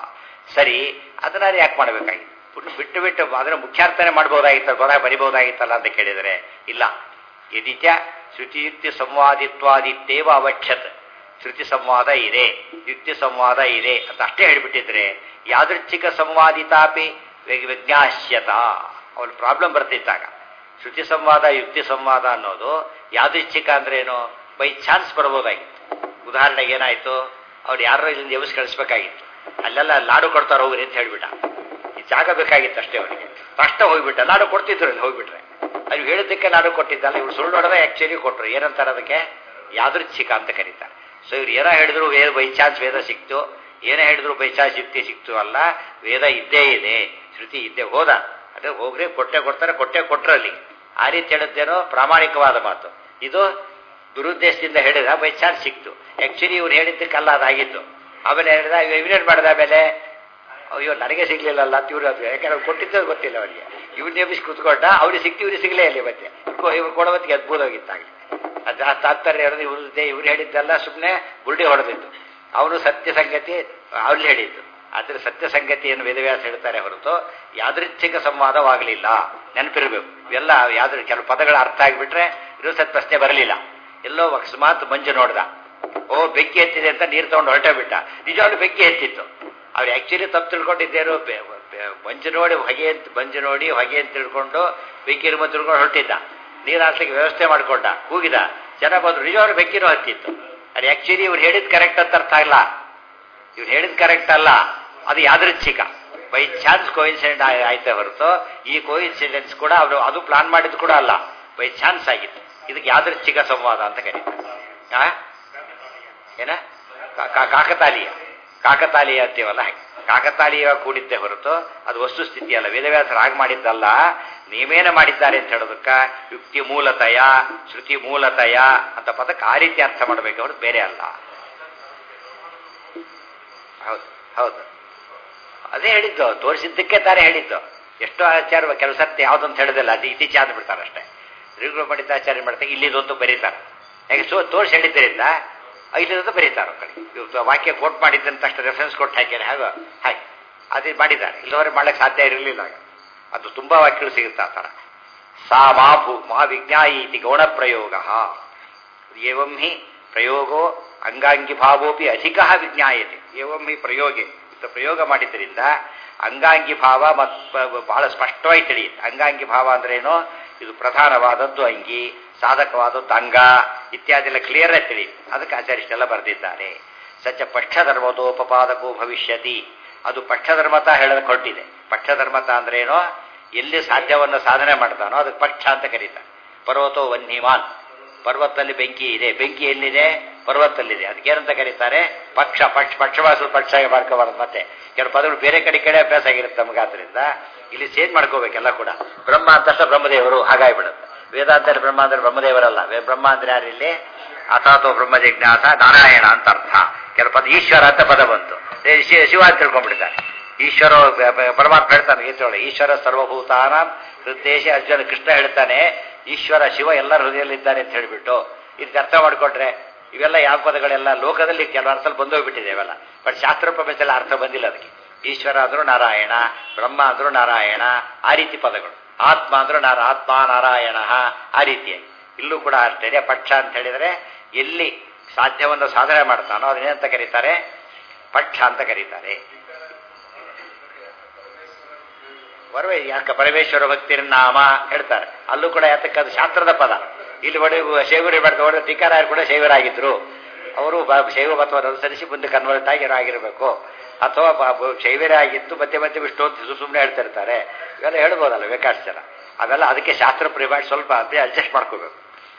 ಸರಿ ಅದನ್ನ ಯಾಕೆ ಮಾಡಬೇಕಾಗಿತ್ತು ಬಿಟ್ಟು ಬಿಟ್ಟು ಅದನ್ನ ಮುಖ್ಯಾರ್ಥನೆ ಮಾಡ್ಬೋದಾಗಿತ್ತಲ್ಲ ಬರ ಬರಿಬಹುದಾಗಿತ್ತಲ್ಲ ಅಂತ ಕೇಳಿದರೆ ಇಲ್ಲ ಯದಿಚ ಶ್ರುತಿಯುಕ್ತಿ ಸಂವಾದಿತ್ವಾದಿತ್ತೇವ ಅವಕ್ಷತ್ ಶ್ರುತಿ ಸಂವಾದ ಇದೆ ಯುಕ್ತಿ ಸಂವಾದ ಇದೆ ಅಂತ ಅಷ್ಟೇ ಹೇಳಿಬಿಟ್ಟಿದ್ರೆ ಯಾದೃಚ್ಛಿಕ ಸಂವಾದಿತಾಪಿ ವಿಜ್ಞಾಸ್ಯತ ಅವಳು ಪ್ರಾಬ್ಲಮ್ ಬರ್ತಿದ್ದಾಗ ಶ್ರುತಿ ಸಂವಾದ ಯುಕ್ತಿ ಸಂವಾದ ಅನ್ನೋದು ಯಾದೃಚ್ಛಿಕ ಅಂದ್ರೆ ಏನು ಬೈ ಚಾನ್ಸ್ ಬರ್ಬೋದಾಗಿತ್ತು ಉದಾಹರಣೆಗೆ ಏನಾಯ್ತು ಅವ್ರು ಯಾರೋ ಇಲ್ಲಿಂದ ಎಬ್ಸ್ ಕಳಿಸ್ಬೇಕಾಗಿತ್ತು ಅಲ್ಲೆಲ್ಲ ಲಾಡು ಕೊಡ್ತಾರ ಹೋಗ್ರಿ ಅಂತ ಹೇಳ್ಬಿಟ್ಟ ಈ ಜಾಗ ಬೇಕಾಗಿತ್ತು ಅಷ್ಟೇ ಅವನಿಗೆ ತಕ್ಷಣ ಹೋಗ್ಬಿಟ್ಟ ಲಾಡು ಕೊಡ್ತಿದ್ರು ಅಲ್ಲಿ ಹೋಗ್ಬಿಟ್ರೆ ಅದು ಹೇಳಿದ್ದಕ್ಕೆ ಲಾಡು ಕೊಟ್ಟಿದ್ದಲ್ಲ ಇವ್ರು ಸುಳ್ಳು ನೋಡದೆ ಆಕ್ಚುಲಿ ಕೊಟ್ರು ಏನಂತಾರೆ ಅದಕ್ಕೆ ಯಾದೃಚ್ಛಿಕ ಅಂತ ಕರೀತಾರೆ ಸೊ ಇವ್ರು ಏನೋ ಹೇಳಿದ್ರು ವೇದ ಬೈ ಚಾನ್ಸ್ ವೇದ ಸಿಕ್ತು ಏನೇ ಹೇಳಿದ್ರು ಬೈ ಚಾನ್ಸ್ ಯುಕ್ತಿ ಸಿಕ್ತು ಅಲ್ಲ ವೇದ ಇದ್ದೇ ಇದೆ ಶ್ರುತಿ ಇದ್ದೇ ಹೋದ ಅದೇ ಹೋಗ್ರಿ ಕೊಟ್ಟೆ ಕೊಡ್ತಾರೆ ಕೊಟ್ಟೆ ಕೊಟ್ರಲ್ಲಿ ಆ ರೀತಿ ಹೇಳಿದ್ದೇನೋ ಪ್ರಾಮಾಣಿಕವಾದ ಮಾತು ಇದು ದುರುದ್ದೇಶದಿಂದ ಹೇಳಿದ ಬೈ ಚಾನ್ಸ್ ಸಿಕ್ತು ಆಕ್ಚುಲಿ ಇವ್ರು ಹೇಳಿದ್ದಕ್ಕಲ್ಲ ಅದಾಗಿತ್ತು ಆಮೇಲೆ ಹೇಳಿದ ಇವನೇನ್ ಮಾಡಿದ ಆಮೇಲೆ ಅಯ್ಯೋ ನನಗೆ ಸಿಗ್ಲಿಲ್ಲಲ್ಲ ಅಂತ ಇವ್ರು ಅದು ಯಾಕಂದ್ರೆ ಕೊಟ್ಟಿದ್ದು ಗೊತ್ತಿಲ್ಲ ಅವರಿಗೆ ಇವ್ರು ನೇಮಿಸಿ ಕುತ್ಕೊಂಡ ಅವ್ರಿಗೆ ಸಿಕ್ತಿ ಇವ್ರಿಗೆ ಸಿಗ್ಲೇ ಇಲ್ಲ ಮತ್ತೆ ಇವ್ರು ಕೊಡೋವತ್ತಿಗೆ ಅದ್ಭುತವಾಗಿತ್ತಾಗಲಿ ಅದು ಆ ತಾತ್ಪರ್ಯ ಹೇಳಿದ್ರೆ ಇವ್ರದ್ದೇ ಇವ್ರು ಹೇಳಿದ್ದೆಲ್ಲ ಸುಮ್ಮನೆ ಬುರುಡಿ ಹೊಡೆದಿತ್ತು ಅವನು ಸತ್ಯ ಸಂಗತಿ ಅಲ್ಲಿ ಹೇಳಿದ್ದು ಆದರೆ ಸತ್ಯ ಸಂಗತಿಯನ್ನು ವೇದವ್ಯಾಸ ಹೇಳ್ತಾರೆ ಹೊರತು ಯಾದೃಚ್ಛಿಕ ಸಂವಾದವಾಗಲಿಲ್ಲ ನೆನಪಿರಬೇಕು ಇವೆಲ್ಲ ಯಾವ್ದು ಕೆಲವು ಪದಗಳ ಅರ್ಥ ಆಗಿಬಿಟ್ರೆ ಇರೋ ಸತ್ ಪ್ರಶ್ನೆ ಬರಲಿಲ್ಲ ಎಲ್ಲೋ ಅಕಸ್ಮಾತ್ ಮಂಜು ನೋಡ್ದ ಓ ಬೆಂಕಿ ಎತ್ತಿದೆ ಅಂತ ನೀರು ತಗೊಂಡು ಹೊರಟೇ ಬಿಟ್ಟ ನಿಜವಾಗ್ಲೂ ಬೆಂಕಿ ಎತ್ತಿತ್ತು ಅವ್ರು ಆಕ್ಚುಲಿ ತಪ್ಪು ತಿಳ್ಕೊಂಡಿದ್ದೇನು ಬೆ- ಬೆ- ಮಂಜು ನೋಡಿ ಹೊಗೆ ಅಂತ ಮಂಜು ನೋಡಿ ಹೊಗೆ ಅಂತ ತಿಳ್ಕೊಂಡು ಬೆಂಕಿ ಇರುಮ ತಿಳ್ಕೊಂಡು ಹೊರಟಿದ್ದ ನೀರು ಹಾಸ್ಲಿಕ್ಕೆ ವ್ಯವಸ್ಥೆ ಮಾಡ್ಕೊಂಡ ಕೂಗಿದ ಜನ ಬಂದ್ರು ನಿಜವಾಗ್ಲೂ ಬೆಂಕಿನೂ ಹತ್ತಿತ್ತು ಅದು ಆಕ್ಚುಲಿ ಇವ್ರು ಹೇಳಿದ್ ಕರೆಕ್ಟ್ ಅಂತ ಅರ್ಥ ಇಲ್ಲ ಇವ್ರು ಹೇಳಿದ್ ಕರೆಕ್ಟ್ ಅಲ್ಲ ಅದು ಯಾದೃಚ್ಛಿಕ ಬೈ ಚಾನ್ಸ್ ಕೋಇನ್ಸಿಡೆಂಟ್ ಆಯ್ತೇ ಹೊರತು ಈ ಕೋಇನ್ಸಿಡೆನ್ಸ್ ಕೂಡ ಅವರು ಅದು ಪ್ಲಾನ್ ಮಾಡಿದ್ದು ಕೂಡ ಅಲ್ಲ ಬೈ ಚಾನ್ಸ್ ಆಗಿತ್ತು ಇದಕ್ಕೆ ಯಾದೃಚ್ಛಿಕ ಸಂವಾದ ಅಂತ ಕರೀತಾರೆ ಆ? ಏನ ಕಾ- ಕಾ- ಕಾಕತಾಲೀಯ ಕಾಕತಾಲೀಯ ಅಂತೀವಲ್ಲ ಹಾಗೆ ಕಾಕತಾಲೀಯ ಕೂಡಿದ್ದೆ ಹೊರತು ಅದು ವಸ್ತುಸ್ಥಿತಿ ಅಲ್ಲ ವೇದವ್ಯಾಸರು ಹಾಗೆ ಮಾಡಿದ್ದಲ್ಲ ನೀವೇನ ಮಾಡಿದ್ದಾರೆ ಅಂತ ಹೇಳೋದಕ್ಕ ಯುಕ್ತಿ ಮೂಲತಯ ಶ್ರುತಿ ಮೂಲತಯ ಅಂತ ಪದಕ್ಕೆ ಆ ರೀತಿ ಅರ್ಥ ಮಾಡಬೇಕು ಹೊರತು ಬೇರೆ ಅಲ್ಲ ಹೌದು ಹೌದು ಅದೇ ಹೇಳಿದ್ದು ತೋರಿಸಿದ್ದಕ್ಕೆ ತಾನೇ ಹೇಳಿದ್ದು ಎಷ್ಟೋ ಆಚಾರ ಕೆಲವು ಸರ್ತಿ ಯಾವ್ದಂತ ಹೇಳಿದಿಲ್ಲ ಅದು ಇತ್ತೀಚೆ ಬಿಡ್ತಾರೆ ಅಷ್ಟೇ ರಿಗ್ರು ಮಾಡಿದ್ದ ಆಚಾರ್ಯ ಮಾಡ್ತಾರೆ ಇಲ್ಲಿದೊಂದು ಬರೀತಾರೆ ಯಾಕೆ ಸೊ ತೋರಿಸಿ ಹೇಳಿದ್ದರಿಂದ ಇಲ್ಲಿದಂತೂ ಬರೀತಾರೆ ಕಡೆ ಇವ್ರು ವಾಕ್ಯ ಕೋಟ್ ಮಾಡಿದ್ದಂತ ತಕ್ಷಣ ರೆಫರೆನ್ಸ್ ಕೊಟ್ಟು ಹಾಕ್ಯಾರೆ ಹಾಗೆ ಹಾಗೆ ಅದೇ ಮಾಡಿದ್ದಾರೆ ಇಲ್ಲವರೆ ಮಾಡ್ಲಿಕ್ಕೆ ಸಾಧ್ಯ ಇರಲಿಲ್ಲ ಆಗ. ಅದು ತುಂಬಾ ವಾಕ್ಯಗಳು ಸಿಗುತ್ತೆ ಆ ಥರ ಸಾ ಮಾಭು ಮಾ ವಿಜ್ಞಾಯಿ ಇತಿ ಗೌಣ ಪ್ರಯೋಗ ಏವಂ ಹಿ ಪ್ರಯೋಗೋ ಅಂಗಾಂಗಿ ಭಾವೋಪಿ ಅಧಿಕ ವಿಜ್ಞಾಯತೆ ಏವಂ ಹಿ ಪ್ರಯೋಗೆ ಇಂಥ ಪ್ರಯೋಗ ಮಾಡಿದ್ದರಿಂದ ಅಂಗಾಂಗಿ ಭಾವ ಮತ್ ಬಹಳ ಸ್ಪಷ್ಟವಾಗಿ ತಿಳಿಯುತ್ತೆ ಅಂಗಾಂಗಿ ಭಾವ ಅಂದ್ರೇನು ಇದು ಪ್ರಧಾನವಾದದ್ದು ಅಂಗಿ ಸಾಧಕವಾದದ್ದು ಅಂಗ ಇತ್ಯಾದಿ ಎಲ್ಲ ಕ್ಲಿಯರ್ ಆಗಿ ತಿಳಿಯುತ್ತೆ ಅದಕ್ಕೆ ಆಚಾರ್ಯ ಇಷ್ಟೆಲ್ಲ ಬರೆದಿದ್ದಾರೆ ಸಚ ಪಕ್ಷಧರ್ಮದೋಪಪಾದಕೋ ಭವಿಷ್ಯತಿ ಅದು ಪಕ್ಷಧರ್ಮತ ಹೇಳೋದಕ್ಕೆ ಹೊರಟಿದೆ ಪಕ್ಷಧರ್ಮತ ಅಂದ್ರೇನೋ ಎಲ್ಲಿ ಸಾಧ್ಯವನ್ನ ಸಾಧನೆ ಮಾಡ್ತಾನೋ ಅದಕ್ಕೆ ಪಕ್ಷ ಅಂತ ಕರೀತಾರೆ ಪರ್ವತೋ ವನ್ಹಿಮಾನ್ ಪರ್ವತದಲ್ಲಿ ಬೆಂಕಿ ಇದೆ ಬೆಂಕಿ ಎಲ್ಲಿದೆ ಪರ್ವತದಲ್ಲಿದೆ ಅದಕ್ಕೇನಂತ ಕರೀತಾರೆ ಪಕ್ಷ ಪಕ್ಷ ಪಕ್ಷವಾಸರು ಪಕ್ಷ ಮಾಡ್ಕೋಬಾರ್ದು ಮತ್ತೆ ಕೆಲವು ಪದಗಳು ಬೇರೆ ಕಡೆ ಕಡೆ ಅಭ್ಯಾಸ ಆಗಿರುತ್ತೆ ನಮಗೆ ಆದ್ರಿಂದ ಇಲ್ಲಿ ಚೇಂಜ್ ಮಾಡ್ಕೋಬೇಕೆಲ್ಲ ಕೂಡ ಬ್ರಹ್ಮ ಅಂತ ತಕ್ಷಣ ಬ್ರಹ್ಮದೇವರು ಹಾಗಾಗ್ಬಿಡುತ್ತೆ ವೇದಾಂತರ ಬ್ರಹ್ಮ ಅಂದ್ರೆ ಬ್ರಹ್ಮದೇವರಲ್ಲ ವೇ- ಬ್ರಹ್ಮ ಅಂದ್ರೆ ಯಾರು ಇಲ್ಲಿ ಅಥಾತೋ ಬ್ರಹ್ಮ ಜಿಜ್ಞಾಸ ನಾರಾಯಣ ಅಂತ ಅರ್ಥ ಕೆಲವು ಪದ ಈಶ್ವರ ಅಂತ ಪದ ಬಂತು ಏ, ಶಿ- ಶಿವ ಅಂತ ತಿಳ್ಕೊಂಡ್ಬಿಡ್ತಾರೆ ಈಶ್ವರ ಬ- ಬ- ಪರಮಾತ್ಮ ಹೇಳ್ತಾನೆ ಗೀತೆಯೊಳಗೆ ಈಶ್ವರ ಸರ್ವಭೂತಾನ ಹೃದ್ದೇಶ ಅರ್ಜುನ ಕೃಷ್ಣ ಹೇಳ್ತಾನೆ ಈಶ್ವರ ಶಿವ ಎಲ್ಲರ ಹೃದಯದಲ್ಲಿದ್ದಾನೆ ಅಂತ ಹೇಳ್ಬಿಟ್ಟು ಇದಕ್ಕೆ ಅರ್ಥ ಮಾಡ್ಕೊಂಡ್ರೆ ಇವೆಲ್ಲ ಯಾವ ಪದಗಳೆಲ್ಲ ಲೋಕದಲ್ಲಿ ಕೆಲವು ಅರ್ಥದಲ್ಲಿ ಬಂದೋಗ್ಬಿಟ್ಟಿದೆ ಇವೆಲ್ಲ ಬಟ್ ಶಾಸ್ತ್ರ ಪ್ರಪಂಚದಲ್ಲಿ ಅರ್ಥ ಬಂದಿಲ್ಲ ಅದಕ್ಕೆ ಈಶ್ವರ ಅಂದ್ರೂ ನಾರಾಯಣ ಬ್ರಹ್ಮ ಅಂದ್ರೂ ನಾರಾಯಣ ಆ ರೀತಿ ಪದಗಳು ಆತ್ಮ ಅಂದ್ರೂ ನಾರ ಆತ್ಮ ನಾರಾಯಣ ಆ ರೀತಿಯಾಗಿ ಇಲ್ಲೂ ಕೂಡ ಅಷ್ಟೇ ಪಕ್ಷ ಅಂತ ಹೇಳಿದ್ರೆ ಎಲ್ಲಿ ಸಾಧ್ಯವನ್ನು ಸಾಧನೆ ಮಾಡ್ತಾನೋ ಅದನ್ನೇನಂತ ಕರೀತಾರೆ ಪಕ್ಷ ಅಂತ ಕರೀತಾರೆ ವರ್ವೆ ಯಾಕೆ ಪರಮೇಶ್ವರ ಭಕ್ತಿರ ನಾಮ ಹೇಳ್ತಾರೆ ಅಲ್ಲೂ ಕೂಡ ಯಾತಕ್ಕೆ ಅದು ಶಾಸ್ತ್ರದ ಪದ ಇಲ್ಲಿ ಒಡೆ ಶೈವರಿ ಮಾಡ್ತಾ ಹೊಡೆದ ಟೀಕಾರಾಯರು ಕೂಡ ಶೈವರಾಗಿದ್ರು ಅವರು ಬ- ಶೈವ ಮತವನ್ನು ಅನುಸರಿಸಿ ಮುಂದೆ ಕನ್ವರ್ಟ್ ಆಗಿ ಆಗಿರಬೇಕು ಅಥವಾ ಬ- ಬ- ಶೈವರೇ ಆಗಿತ್ತು ಮಧ್ಯೆ ಮಧ್ಯೆ ವಿಷ್ಣು ಅಂತ ಸುಮ್ಮನೆ ಹೇಳ್ತಾ ಇರ್ತಾರೆ ಇವೆಲ್ಲ ಹೇಳ್ಬೋದಲ್ಲ ಬೇಕಾಷ್ಟು ಜನ ಅವೆಲ್ಲ ಅದಕ್ಕೆ ಶಾಸ್ತ್ರ ಪ್ರಿಮಾಡ್ ಸ್ವಲ್ಪ ಅಂತ ಅಡ್ಜಸ್ಟ್ ಮಾಡ್ಕೋಬೇಕು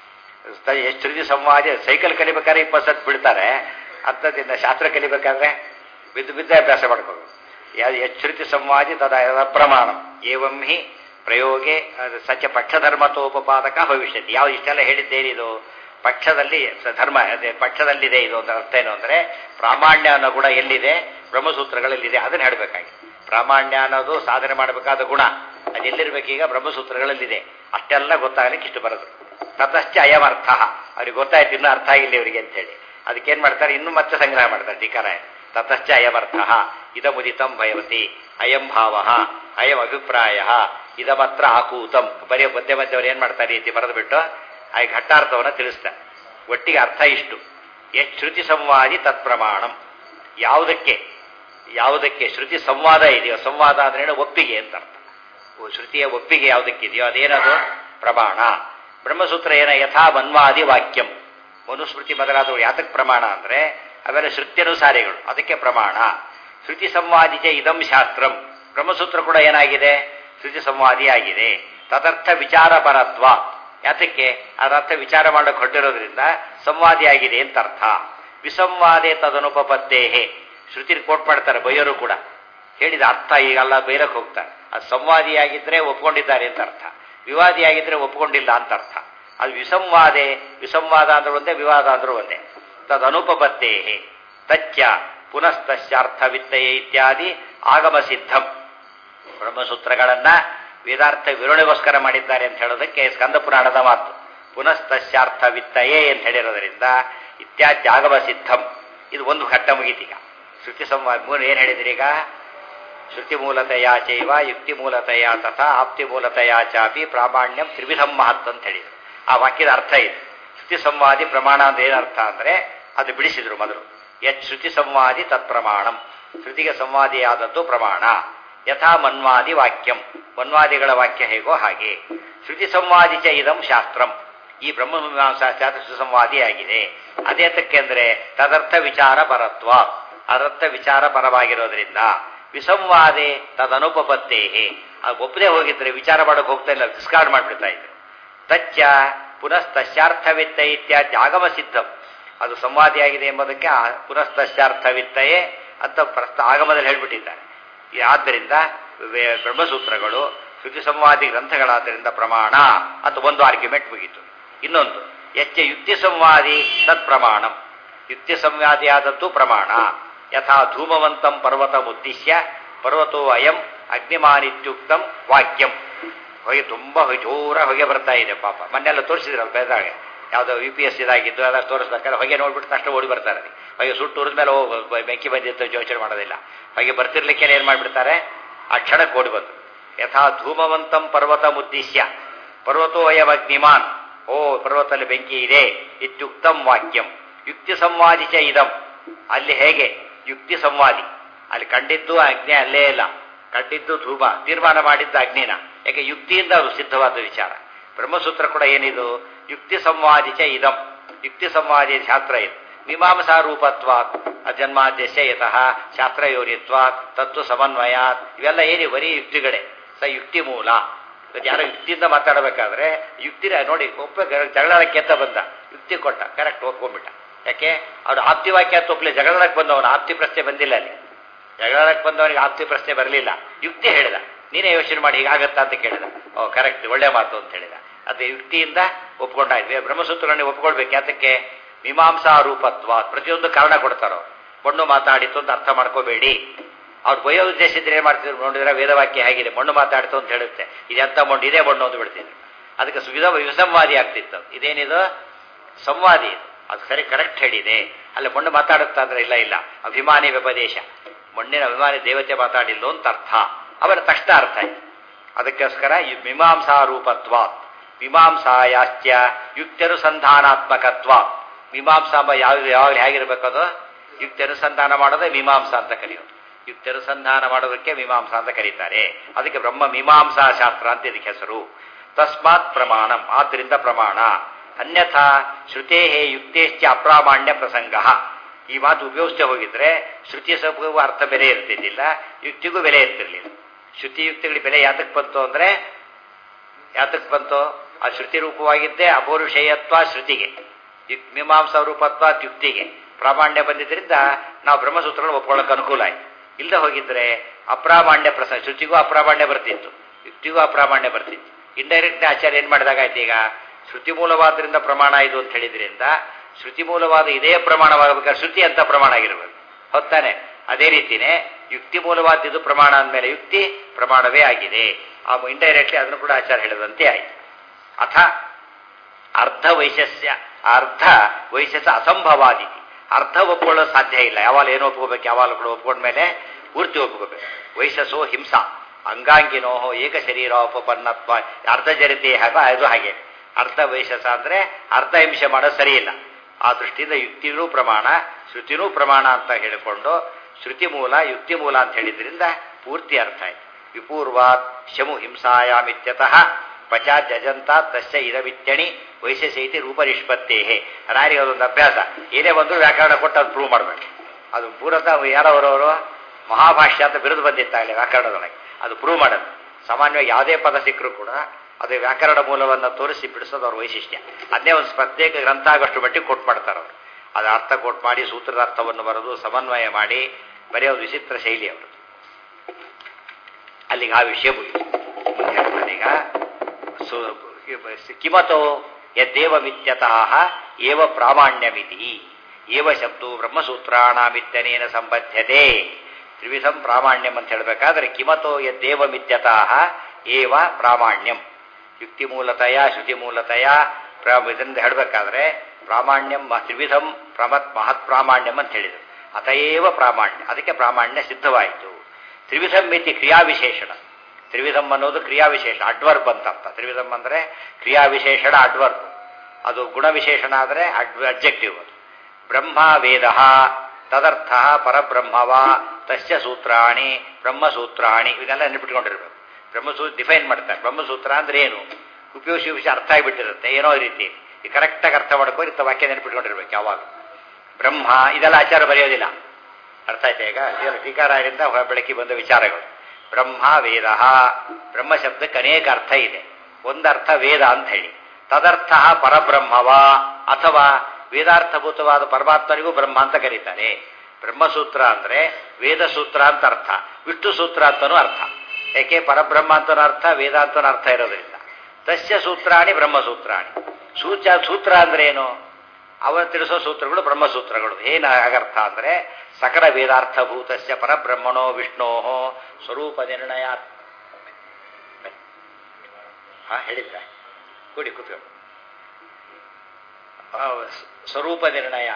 ತ- ಎಷ್ಟು ರೀತಿ ಸಂವಾದ ಸೈಕಲ್ ಕಲಿಬೇಕಾದ್ರೆ ಇಪ್ಪತ್ತು ಸತ್ ಬಿಡ್ತಾರೆ ಅಂಥದ್ದಿಂದ ಶಾಸ್ತ್ರ ಕಲಿಬೇಕಾದ್ರೆ ಬಿದ್ದು ಬಿದ್ದೇ ಅಭ್ಯಾಸ ಮಾಡ್ಕೋಬೇಕು ಯಾವ್ದು ಎಚ್ಚರಿತಿ ಸಂವಾದಿ ತದ ಪ್ರಮಾಣ ಏವಂ ಹಿ ಪ್ರಯೋಗೆ ಅದು ಸತ್ಯ ಪಕ್ಷಧರ್ಮತೋಪಪಾದಕ ಭವಿಷ್ಯತಿ ಯಾವ್ದು ಇಷ್ಟೆಲ್ಲ ಹೇಳಿದ್ದೇನಿದು ಪಕ್ಷದಲ್ಲಿ ಸ- ಧರ್ಮ ಅದೇ ಪಕ್ಷದಲ್ಲಿದೆ ಇದು ಅಂತ ಅರ್ಥ ಏನು ಅಂದ್ರೆ ಪ್ರಾಮಾಣ್ಯ ಅನ್ನೋ ಗುಣ ಎಲ್ಲಿದೆ ಬ್ರಹ್ಮಸೂತ್ರಗಳಲ್ಲಿದೆ ಅದನ್ನ ಹೇಳಬೇಕಾಗಿ ಪ್ರಾಮಾಣ್ಯ ಅನ್ನೋದು ಸಾಧನೆ ಮಾಡಬೇಕಾದ ಗುಣ ಅದು ಎಲ್ಲಿರ್ಬೇಕೀಗ ಬ್ರಹ್ಮಸೂತ್ರಗಳಲ್ಲಿದೆ ಅಷ್ಟೆಲ್ಲ ಗೊತ್ತಾಗಲಿಕ್ಕೆ ಇಷ್ಟು ಬರೋದು ತತಶ್ಚ ಅಯಂ ಅರ್ಥ ಅವ್ರಿಗೆ ಗೊತ್ತಾಯ್ತು ಇನ್ನೂ ಅರ್ಥ ಆಗಿಲ್ಲ ಇವರಿಗೆ ಅಂತೇಳಿ ಅದಕ್ಕೇನ್ ಮಾಡ್ತಾರೆ ಇನ್ನು ಮತ್ತೆ ಸಂಗ್ರಹ ಮಾಡ್ತಾರೆ ಟೀಕಾರಾಯ ತತಶ್ಚ ಅಯಮರ್ಥ ಇದಮುದಿತಂ ಭಯವತಿ ಅಯಂ ಭಾವ ಅಯಂ ಅಭಿಪ್ರಾಯ ಇದಮತ್ರ ಆಕೂತಂ ಬರೀ ಮಧ್ಯೆ ಮಧ್ಯೆ ಅವ್ರು ಏನ್ ಮಾಡ್ತಾರೆ ಈ ರೀತಿ ಬರೆದು ಬಿಟ್ಟು ಆ ಘಟ್ಟಾರ್ಥವನ್ನು ತಿಳಿಸ್ತಾರೆ ಒಟ್ಟಿಗೆ ಅರ್ಥ ಇಷ್ಟು ಎಚ್ ಶ್ರುತಿ ಸಂವಾದಿ ತತ್ಪ್ರಮಾಣಂ ಯಾವುದಕ್ಕೆ ಯಾವುದಕ್ಕೆ ಶ್ರುತಿ ಸಂವಾದ ಇದೆಯೋ ಸಂವಾದ ಅಂದ್ರೆ ಒಪ್ಪಿಗೆ ಅಂತ ಅರ್ಥ ಓ, ಶ್ರುತಿಯ ಒಪ್ಪಿಗೆ ಯಾವುದಕ್ಕಿದೆಯೋ ಅದೇನದು ಪ್ರಮಾಣ ಬ್ರಹ್ಮಸೂತ್ರ ಏನ ಯಥಾ ಮನ್ವಾದಿ ವಾಕ್ಯಂ ಮನುಸ್ಮೃತಿ ಮೊದಲಾದವು ಯಾತಕ್ ಪ್ರಮಾಣ ಅಂದ್ರೆ ಅವೆಲ್ಲ ಶ್ರುತ್ಯನುಸಾರಿಗಳು ಅದಕ್ಕೆ ಪ್ರಮಾಣ ಶ್ರುತಿ ಸಂವಾದಿತ ಇದಂ ಶಾಸ್ತ್ರಂ ಬ್ರಹ್ಮಸೂತ್ರ ಕೂಡ ಏನಾಗಿದೆ ಶ್ರುತಿ ಸಂವಾದಿ ಆಗಿದೆ ತದರ್ಥ ವಿಚಾರ ಪರತ್ವ ಯಾತಕ್ಕೆ ಅದರ್ಥ ವಿಚಾರ ಮಾಡಕ್ಕೆ ಹೊರಟಿರೋದ್ರಿಂದ ಸಂವಾದಿ ಆಗಿದೆ ಅಂತ ಅರ್ಥ ವಿಸಂವಾದೆ ತದನುಪಪತ್ತೇಹೆ ಶ್ರುತಿ ಕೋಟ್ ಮಾಡ್ತಾರೆ ಬೈಯರು ಕೂಡ ಹೇಳಿದ ಅರ್ಥ ಈಗಲ್ಲ ಬೈರಕ್ಕೆ ಹೋಗ್ತಾರೆ ಅದು ಸಂವಾದಿಯಾಗಿದ್ರೆ ಒಪ್ಕೊಂಡಿದ್ದಾರೆ ಅಂತ ಅರ್ಥ ವಿವಾದಿಯಾಗಿದ್ರೆ ಒಪ್ಕೊಂಡಿಲ್ಲ ಅಂತ ಅರ್ಥ ಅದು ವಿಸಂವಾದೆ ವಿಸಂವಾದ ಅಂದ್ರೆ ಒಂದೇ ವಿವಾದ ಅಂದ್ರೂ ಒಂದೇ ತದನುಪಪತ್ತೇ ತಚ್ಚ ಪುನಸ್ತಶ್ಚಾರ್ಥ ವಿತ್ತಯೇ ಇತ್ಯಾದಿ ಆಗಮ ಸಿದ್ಧಂ ಬ್ರಹ್ಮಸೂತ್ರಗಳನ್ನ ವೇದಾರ್ಥ ವಿವರಣೆಗೋಸ್ಕರ ಮಾಡಿದ್ದಾರೆ ಅಂತ ಹೇಳೋದಕ್ಕೆ ಸ್ಕಂದ ಪುರಾಣದ ಮಾತು ಪುನಸ್ತಶ್ಚಾರ್ಥ ವಿತ್ತಯೇ ಅಂತ ಹೇಳಿರೋದ್ರಿಂದ ಇತ್ಯಾದಿ ಆಗಮ ಸಿದ್ಧಂ ಇದು ಒಂದು ಘಟ್ಟ ಮುಗೀತೀಗ ಶ್ರುತಿ ಸಂವಾದ ಮೂರು ಏನ್ ಹೇಳಿದ್ರಿ ಈಗ ಶ್ರುತಿ ಮೂಲತೆಯ ಚೈವ ಯುಕ್ತಿ ಮೂಲತೆಯ ತಥಾ ಆಪ್ತಿ ಮೂಲತೆಯ ಚಾಪಿ ಪ್ರಾಮಾಣ್ಯಂ ತ್ರಿವಿಧಂ ಮಹತ್ ಅಂತ ಹೇಳಿದರು ಆ ವಾಕ್ಯದ ಅರ್ಥ ಇದೆ ಶ್ರುತಿ ಸಂವಾದಿ ಪ್ರಮಾಣ ಅಂತ ಏನರ್ಥ ಅಂದ್ರೆ ಅದು ಬಿಡಿಸಿದ್ರು ಮೊದಲು ಯತ್ ಶ್ರುತಿ ಸಂವಾದಿ ತತ್ ಪ್ರಮಾಣಂ ಶ್ರುತಿಗೆ ಸಂವಾದಿಯಾದದ್ದು ಪ್ರಮಾಣ ಯಥಾ ಮನ್ವಾದಿ ವಾಕ್ಯಂ ಮನ್ವಾದಿಗಳ ವಾಕ್ಯ ಹೇಗೋ ಹಾಗೆ ಶ್ರುತಿ ಸಂವಾದಿ ಚ ಇದಂ ಶಾಸ್ತ್ರಂ ಈ ಬ್ರಹ್ಮಮೀಮಾಂಸಾ ಶಾಸ್ತ್ರ ಶ್ರುತಿ ಸಂವಾದಿಯಾಗಿದೆ ಅದೇತಕ್ಕೆ ಅಂದ್ರೆ ತದರ್ಥ ವಿಚಾರ ಪರತ್ವ ಅದರ್ಥ ವಿಚಾರ ಪರವಾಗಿರೋದ್ರಿಂದ ವಿಸಂವಾದೆ ತದನುಪಪತ್ತೇಹೆ ಅದು ಒಪ್ಪದೆ ಹೋಗಿದ್ರೆ ವಿಚಾರ ಮಾಡೋಕೆ ಹೋಗ್ತಾ ಇಲ್ಲ ಡಿಸ್ಕಾರ್ಡ್ ಮಾಡಿಬಿಡ್ತಾ ಇದ್ರು ತಚ್ಚ ಪುನಸ್ತಶ್ಚಾರ್ಥವಿತ್ತ ಇತ್ಯಾದಿ ಆಗಮ ಸಿದ್ಧಂ ಅದು ಸಂವಾದಿಯಾಗಿದೆ ಎಂಬುದಕ್ಕೆ ಆ ಪುನಸ್ತಶ್ಚಾರ್ಥವಿತ್ತಯೇ ಅಂತ ಪ್ರಸ್ತ ಆಗಮದಲ್ಲಿ ಹೇಳ್ಬಿಟ್ಟಿದ್ದಾರೆ ಈ ಆದ್ದರಿಂದ ವೇ- ಬ್ರಹ್ಮಸೂತ್ರಗಳು ಶ್ರುತಿ ಸಂವಾದಿ ಗ್ರಂಥಗಳಾದ್ದರಿಂದ ಪ್ರಮಾಣ ಅಂತ ಒಂದು ಆರ್ಗ್ಯುಮೆಂಟ್ ಮುಗೀತು ಇನ್ನೊಂದು ಎಚ್ಚ ಯುಕ್ತಿ ಸಂವಾದಿ ತತ್ ಪ್ರಮಾಣಂ ಯುಕ್ತಿ ಸಂವಾದಿಯಾದದ್ದು ಪ್ರಮಾಣ ಯಥಾ ಧೂಮವಂತಂ ಪರ್ವತ ಉದ್ದೇಶ್ಯ ಪರ್ವತೋ ಅಯಂ ಅಗ್ನಿಮಾನಿತ್ಯುಕ್ತಂ ವಾಕ್ಯಂ ಹೊಗೆ ತುಂಬಾ ಹೊಗೆ ಜೋರ ಹೊಗೆ ಬರ್ತಾ ಇದೆ ಪಾಪ ಮೊನ್ನೆಲ್ಲ ತೋರಿಸಿದ್ರಲ್ಲ ಬೇದಾಗ ಯಾವುದೋ ಯು ಪಿ ಎಸ್ ಇದಾಗಿದ್ದು ಅದಾಗ ತೋರಿಸ್ಬೇಕಾದ್ರೆ ಹೊಗೆ ನೋಡ್ಬಿಟ್ಟು ತಕ್ಷಣ ಓಡಿ ಬರ್ತಾರೆ ಹೊಗೆ ಸುಟ್ಟು ಉರಿದ ಮೇಲೆ ಓ, ಬ- ಬೆಂಕಿ ಬಂದಿತ್ತು ಯೋಚನೆ ಮಾಡೋದಿಲ್ಲ ಹೊಗೆ ಬರ್ತಿರ್ಲಿಕ್ಕೆ ಏನ್ ಮಾಡ್ಬಿಡ್ತಾರೆ ಆ ಕ್ಷಣಕ್ಕೆ ಓಡಿ ಬಂದು ಯಥಾ ಧೂಮವಂತಂ ಪರ್ವತ ಉದ್ದೇಶ್ಯ ಪರ್ವತೋ ಅಯಂ ಅಗ್ನಿಮಾನ್ ಓ ಪರ್ವತದಲ್ಲಿ ಬೆಂಕಿ ಇದೆ ಇತ್ಯುಕ್ತಂ ವಾಕ್ಯಂ ಯುಕ್ತಿ ಸಂವಾದಿ ಚ ಇದಂ ಅಲ್ಲಿ ಹೇಗೆ ಯುಕ್ತಿ ಸಂವಾದಿ ಅಲ್ಲಿ ಕಂಡಿದ್ದು ಅಗ್ನಿ ಅಲ್ಲೇ ಇಲ್ಲ ಕಂಡಿದ್ದು ಧೂಮ ತೀರ್ಮಾನ ಮಾಡಿದ್ದು ಅಗ್ನಿನ ಯಾಕೆ ಯುಕ್ತಿಯಿಂದ ಅದು ಸಿದ್ಧವಾದ ವಿಚಾರ ಬ್ರಹ್ಮಸೂತ್ರ ಕೂಡ ಏನಿದು ಯುಕ್ತಿ ಸಂವಾದಿ ಚ ಇದಂ ಯುಕ್ತಿ ಸಂವಾದಿ ಶಾಸ್ತ್ರ ಇದು ಮೀಮಾಂಸಾ ರೂಪತ್ವ ಅಜನ್ಮಾದ್ಯಶ ಯತಃ ಶಾಸ್ತ್ರಯೋನಿತ್ವ ತತ್ವ ಸಮನ್ವಯ ಇವೆಲ್ಲ ಏನಿ ಬರೀ ಯುಕ್ತಿಗಳೇ ಸ ಯುಕ್ತಿ ಮೂಲ ಇವತ್ತು ಯಾರೋ ಯುಕ್ತಿಯಿಂದ ಮಾತಾಡಬೇಕಾದ್ರೆ ಯುಕ್ತಿನ ನೋಡಿ ಒಪ್ಪ ಜಗಳಕ್ಕೆ ಅಂತ ಬಂದ ಯುಕ್ತಿ ಕೊಟ್ಟ ಕರೆಕ್ಟ್ ಒಪ್ಕೊಂಡ್ಬಿಟ್ಟ ಯಾಕೆ ಅವ್ರು ಆಪ್ತಿ ವಾಕ್ಯ ಅಂತ ಒಪ್ಲಿ ಜಗಳಕ್ಕೆ ಬಂದವನು ಆಪ್ತಿ ಪ್ರಶ್ನೆ ಬಂದಿಲ್ಲ ಅಲ್ಲಿ ಜಗಳಕ್ಕೆ ಬಂದವನಿಗೆ ಆಪ್ತಿ ಪ್ರಶ್ನೆ ಬರಲಿಲ್ಲ ಯುಕ್ತಿ ಹೇಳಿದ ನೀನೇ ಯೋಚನೆ ಮಾಡಿ ಹೀಗಾಗತ್ತಾ ಅಂತ ಕೇಳಿದ ಓ ಕರೆಕ್ಟ್ ಒಳ್ಳೆ ಮಾತು ಅಂತ ಹೇಳಿದ ಅದು ಯುಕ್ತಿಯಿಂದ ಒಪ್ಕೊಂಡಾಯ್ತು ಬ್ರಹ್ಮಸೂತ್ರಗಳನ್ನ ಒಪ್ಕೊಳ್ಬೇಕು ಯಾತಕ್ಕೆ ಮೀಮಾಂಸಾ ರೂಪತ್ವ ಪ್ರತಿಯೊಂದು ಕಾರಣ ಕೊಡ್ತಾರೋ ಮಣ್ಣು ಮಾತಾಡಿತು ಅಂತ ಅರ್ಥ ಮಾಡ್ಕೋಬೇಡಿ ಅವ್ರು ಬಯೋ ಉದ್ದೇಶ ಇದ್ರೆ ಏನ್ ಮಾಡ್ತಿದ್ರು ನೋಡಿದ್ರೆ ವೇದವಾಕ್ಯ ಹೇಗಿದೆ ಮಣ್ಣು ಮಾತಾಡ್ತು ಅಂತ ಹೇಳುತ್ತೆ ಇದೆಂತ ಮಣ್ಣು ಇದೇ ಮಣ್ಣು ಅಂತ ಬಿಡ್ತಿದ್ರು ಅದಕ್ಕೆ ಸುವಿಧ ವಿಸಂವಾದಿ ಆಗ್ತಿತ್ತು ಇದೇನಿದು ಸಂವಾದಿ ಇದು ಅದು ಸರಿ ಕರೆಕ್ಟ್ ಹೇಳಿದೆ ಅಲ್ಲಿ ಮಣ್ಣು ಮಾತಾಡುತ್ತಾ ಅಂದ್ರೆ ಇಲ್ಲ ಇಲ್ಲ ಅಭಿಮಾನಿ ವ್ಯಪದೇಶ ಮಣ್ಣಿನ ಅಭಿಮಾನಿ ದೇವತೆ ಮಾತಾಡಿಲ್ಲ ಅಂತ ಅರ್ಥ ಅವರ ತಕ್ಷಣ ಅರ್ಥ ಆಯ್ತು ಅದಕ್ಕೋಸ್ಕರ ಈ ಮೀಮಾಂಸಾ ರೂಪತ್ವ ಮೀಮಾಂಸಾಯಾಶ್ಚ ಯುಕ್ತ್ಯನುಸಂಧಾನಾತ್ಮಕತ್ವ ಮೀಮಾಂಸಾ ಎಂಬ ಯಾವ ಯಾವಾಗ ಹೇಗಿರ್ಬೇಕು ಅದು ಯುಕ್ತ್ಯನುಸಂಧಾನ ಮಾಡೋದೇ ಮೀಮಾಂಸಾ ಅಂತ ಕರೆಯೋದು ಯುಕ್ತ್ಯನುಸಂಧಾನ ಮಾಡೋದಕ್ಕೆ ಮೀಮಾಂಸಾ ಅಂತ ಕರೀತಾರೆ ಅದಕ್ಕೆ ಬ್ರಹ್ಮ ಮೀಮಾಂಸಾ ಶಾಸ್ತ್ರ ಅಂತ ಇದಕ್ಕೆ ಹೆಸರು ತಸ್ಮಾತ್ ಪ್ರಮಾಣಂ ಆದ್ರಿಂದ ಪ್ರಮಾಣ ಅನ್ಯಥಾ ಶ್ರುತೇ ಯುಕ್ತೇಶ್ಚ ಅಪ್ರಾಮಾಣ್ಯ ಪ್ರಸಂಗ ಈ ಮಾತು ಉಪಯೋಗಿಸ್ತೇ ಹೋಗಿದ್ರೆ ಶ್ರುತಿ ಸಭೆಗೂ ಅರ್ಥ ಬೆಲೆ ಇರ್ತಿದ್ದಿಲ್ಲ ಯುಕ್ತಿಗೂ ಬೆಲೆ ಇರ್ತಿರ್ಲಿಲ್ಲ ಶ್ರುತಿ ಯುಕ್ತಿಗಳಿಗೆ ಬೆಲೆ ಯಾತಕ್ ಬಂತು ಅಂದ್ರೆ ಯಾತಕ್ ಬಂತು ಆ ಶ್ರುತಿ ರೂಪವಾಗಿದ್ದೇ ಅಪೌರುಷೇಯತ್ವ ಶ್ರುತಿಗೆ ಯುಕ್- ಮೀಮಾಂಸಾ ರೂಪತ್ವ ಯುಕ್ತಿಗೆ ಪ್ರಾಮಾಣ್ಯ ಬಂದಿದ್ರಿಂದ ನಾವು ಬ್ರಹ್ಮಸೂತ್ರಗಳನ್ನು ಒಪ್ಕೊಳ್ಳೋಕೆ ಅನುಕೂಲ ಆಯ್ತು ಇಲ್ಲದೆ ಹೋಗಿದ್ರೆ ಅಪ್ರಾಮಾಣ್ಯ ಪ್ರಸಂಗ ಶ್ರುತಿಗೂ ಅಪ್ರಾಮಾಣ್ಯ ಬರ್ತಿತ್ತು ಯುಕ್ತಿಗೂ ಅಪ್ರಾಮಾಣ್ಯ ಬರ್ತಿತ್ತು ಇಂಡೈರೆಕ್ಟ್ ಆಚಾರ್ಯ ಏನ್ ಮಾಡಿದಾಗಾಯ್ತು ಈಗ ಶ್ರುತಿ ಮೂಲವಾದ್ರಿಂದ ಪ್ರಮಾಣ ಇದು ಅಂತ ಹೇಳಿದ್ರಿಂದ ಶ್ರುತಿ ಮೂಲವಾದ ಇದೇ ಪ್ರಮಾಣವಾಗಬೇಕಾದ್ರೆ ಶ್ರುತಿ ಅಂತ ಪ್ರಮಾಣ ಆಗಿರ್ಬೇಕು ಹೊತ್ತಾನೆ ಅದೇ ರೀತಿನೇ ಯುಕ್ತಿ ಮೂಲವಾದ ಇದು ಪ್ರಮಾಣ ಅಂದಮೇಲೆ ಯುಕ್ತಿ ಪ್ರಮಾಣವೇ ಆಗಿದೆ ಆ ಇಂಡೈರೆಕ್ಟ್ಲಿ ಅದನ್ನು ಕೂಡ ಆಚಾರ್ಯ ಹೇಳಿದಂತೆ ಆಯಿತು ಅಥ ಅರ್ಧ ವೈಶಸ್ಯ ಅರ್ಧ ವೈಶಸ್ಯ ಅಸಂಭವಾದಿ ಅರ್ಧ ಒಪ್ಕೊಳ್ಳೋದು ಸಾಧ್ಯ ಇಲ್ಲ ಯಾವಾಗ ಏನು ಒಪ್ಕೋಬೇಕು ಯಾವಾಗ ಕೂಡ ಒಪ್ಕೊಂಡ್ಮೇಲೆ ಪೂರ್ತಿ ಒಪ್ಕೋಬೇಕು ವೈಶಸ್ಸು ಹಿಂಸಾ ಅಂಗಾಂಗಿನೋ ಏಕ ಶರೀರೋಪಪನ್ನತ್ವ ಅರ್ಧ ಜರಿತೆ ಹಾಗ ಅದು ಹಾಗೆ ಅರ್ಧ ವೈಶಸ ಅಂದ್ರೆ ಅರ್ಧ ಹಿಂಸೆ ಮಾಡೋದು ಸರಿಯಿಲ್ಲ ಆ ದೃಷ್ಟಿಯಿಂದ ಯುಕ್ತಿನೂ ಪ್ರಮಾಣ ಶ್ರುತಿನೂ ಪ್ರಮಾಣ ಅಂತ ಹೇಳಿಕೊಂಡು ಶ್ರುತಿ ಮೂಲ ಯುಕ್ತಿ ಮೂಲ ಅಂತ ಹೇಳಿದ್ರಿಂದ ಪೂರ್ತಿ ಅರ್ಥ ಆಯ್ತು ವಿಪೂರ್ವಾತ್ ಶಮು ಹಿಂಸಾಯಾಮಿತ್ಯತಃ ಪಚಾತ್ ಅಜಂತ ತಸ್ಯ ಇದವಿತ್ಯಣಿ ವೈಶಸ್ಯೈತಿ ರೂಪ ನಿಷ್ಪತ್ತೇಹೆ ರಾಯರಿಗೆ ಅದೊಂದು ಅಭ್ಯಾಸ ಏನೇ ಬಂದರೂ ವ್ಯಾಕರಣ ಕೊಟ್ಟು ಅದು ಪ್ರೂವ್ ಮಾಡಬೇಕು ಅದು ಪೂರತಃ ಯಾರವರವರು ಮಹಾಭಾಷ್ಯ ಅಂತ ಬಿರುದು ಬಂದಿತ್ತಾಗಲಿ ವ್ಯಾಕರಣದೊಳಗೆ ಅದು ಪ್ರೂವ್ ಮಾಡೋದು ಸಾಮಾನ್ಯವಾಗಿ ಯಾವುದೇ ಪದ ಸಿಕ್ಕರೂ ಕೂಡ ಅದು ವ್ಯಾಕರಣ ಮೂಲವನ್ನು ತೋರಿಸಿ ಬಿಡಿಸೋದು ಅವ್ರ ವೈಶಿಷ್ಟ್ಯ ಅದೇ ಒಂದು ಪ್ರತ್ಯೇಕ ಗ್ರಂಥ ಆಗೋಷ್ಟು ಮಟ್ಟಿಗೆ ಕೊಟ್ಟು ಮಾಡ್ತಾರೆ ಅವರು ಅದು ಅರ್ಥ ಕೊಟ್ಟು ಮಾಡಿ ಸೂತ್ರದ ಅರ್ಥವನ್ನು ಬರೆದು ಸಮನ್ವಯ ಮಾಡಿ ಬರೆಯೋದು ವಿಚಿತ್ರ ಶೈಲಿ ಅವರು ಅಲ್ಲಿಗೆ ಆ ವಿಷಯ ಮುಗಿತು ಮುಂದೆ ಹೇಳ್ತಾನೆ ಈಗ ಸು- ಕಿಮತೋ ಯದ್ದೇವಮಿತ್ಯತಃ ಏವ ಪ್ರಾಮಾಣ್ಯಮಿತಿ ಏವ ಶಬ್ದು ಬ್ರಹ್ಮಸೂತ್ರಾಣಾಮಿತ್ಯನೇನ ಸಂಬದ್ಧತೆ ತ್ರಿವಿಧಂ ಪ್ರಾಮಾಣ್ಯಂ ಅಂತ ಹೇಳಬೇಕಾದ್ರೆ ಕಿಮತೋ ಯದ್ದೇವಮಿತ್ಯತಃ ಏವ ಪ್ರಾಮಾಣ್ಯಂ ಯುಕ್ತಿ ಮೂಲತಯ ಶ್ರುತಿ ಮೂಲತಯ ಪ್ರ ಇದರಿಂದ ಹೇಳಬೇಕಾದ್ರೆ ಪ್ರಾಮಾಣ್ಯಂ ಮ- ತ್ರಿವಿಧಂ ಪ್ರಮತ್ ಮಹತ್ ಪ್ರಾಮಾಣ್ಯಂ ಅಂತ ಹೇಳಿದರು ಅತಏವ ಪ್ರಾಮಾಣ್ಯ ಅದಕ್ಕೆ ಪ್ರಾಮಾಣ್ಯ ಸಿದ್ಧವಾಯಿತು ತ್ರಿವಿಧಂ ಮಿತಿ ಕ್ರಿಯಾವಿಶೇಷಣ ತ್ರಿವಿಧಂ ಅನ್ನೋದು ಕ್ರಿಯಾವಿಶೇಷ ಅಡ್ವರ್ಬ್ ಅಂತ ಅರ್ಥ ತ್ರಿವಿಧಂ ಅಂದರೆ ಕ್ರಿಯಾವಿಶೇಷಣ ಅಡ್ವರ್ಬ್ ಅದು ಗುಣವಿಶೇಷಣ ಆದರೆ ಅಡ್ ಅಬ್ಜೆಕ್ಟಿವ್ ಅದು ಬ್ರಹ್ಮ ವೇದ ತದರ್ಥ ಪರಬ್ರಹ್ಮವ ತಸ್ಯ ಸೂತ್ರಾಣಿ ಬ್ರಹ್ಮಸೂತ್ರಾಣಿ ಇದೆಲ್ಲ ನೆನಪಿಟ್ಕೊಂಡಿರ್ಬೇಕು ಬ್ರಹ್ಮಸೂತ್ರ ಡಿಫೈನ್ ಮಾಡ್ತಾರೆ ಬ್ರಹ್ಮಸೂತ್ರ ಅಂದ್ರೆ ಏನು ಉಪಯೋಗಿಸಿ ಉಪಯೋಗಿಸಿ ಅರ್ಥ ಆಗಿಬಿಟ್ಟಿರುತ್ತೆ ಏನೋ ರೀತಿ ಈ ಕರೆಕ್ಟಾಗಿ ಅರ್ಥ ಮಾಡ್ಕೊಂಡು ಇಂಥ ವಾಕ್ಯ ನೆನಪಿಟ್ಕೊಂಡಿರ್ಬೇಕು ಯಾವಾಗ ಬ್ರಹ್ಮ ಇದೆಲ್ಲ ಆಚಾರ ಬರೆಯೋದಿಲ್ಲ ಅರ್ಥ ಆಯ್ತಾ ಈಗ ಇದೆಲ್ಲ ಟೀಕಾರಾಯರಿಂದ ಬೆಳಕಿ ಬಂದ ವಿಚಾರಗಳು ಬ್ರಹ್ಮ ವೇದ ಬ್ರಹ್ಮ ಶಬ್ದಕ್ಕೆ ಅನೇಕ ಅರ್ಥ ಇದೆ ಒಂದರ್ಥ ವೇದ ಅಂತ ಹೇಳಿ ತದರ್ಥ ಪರಬ್ರಹ್ಮವ ಅಥವಾ ವೇದಾರ್ಥಭೂತವಾದ ಪರಮಾತ್ಮನಿಗೂ ಬ್ರಹ್ಮ ಅಂತ ಕರೀತಾರೆ ಬ್ರಹ್ಮಸೂತ್ರ ಅಂದ್ರೆ ವೇದ ಸೂತ್ರ ಅಂತ ಅರ್ಥ ವಿಷ್ಣು ಸೂತ್ರ ಅಂತನೂ ಅರ್ಥ ಯಾಕೆ ಪರಬ್ರಹ್ಮ ಅಂತನೂ ಅರ್ಥ ವೇದ ಅಂತನೂ ಅರ್ಥ ಇರೋದ್ರಿಂದ ತಸ್ಯ ಸೂತ್ರಾಣಿ ಬ್ರಹ್ಮಸೂತ್ರಾಣಿ ಸೂಚ ಸೂತ್ರ ಅಂದ್ರೆ ಏನು ಅವರು ತಿಳಿಸೋ ಸೂತ್ರಗಳು ಬ್ರಹ್ಮಸೂತ್ರಗಳು ಏನು ಆಗರ್ಥ ಅಂದ್ರೆ ಸಕಲ ವೇದಾರ್ಥಭೂತಸ್ಯ ಪರಬ್ರಹ್ಮಣೋ ವಿಷ್ಣೋ ಸ್ವರೂಪ ನಿರ್ಣಯ ಹಾ ಹೇಳಿದ್ರ ಕೂಡಿ ಕೂತ್ಕೊಂಡು ಆ, ಸ್- ಸ್ವರೂಪ ನಿರ್ಣಯ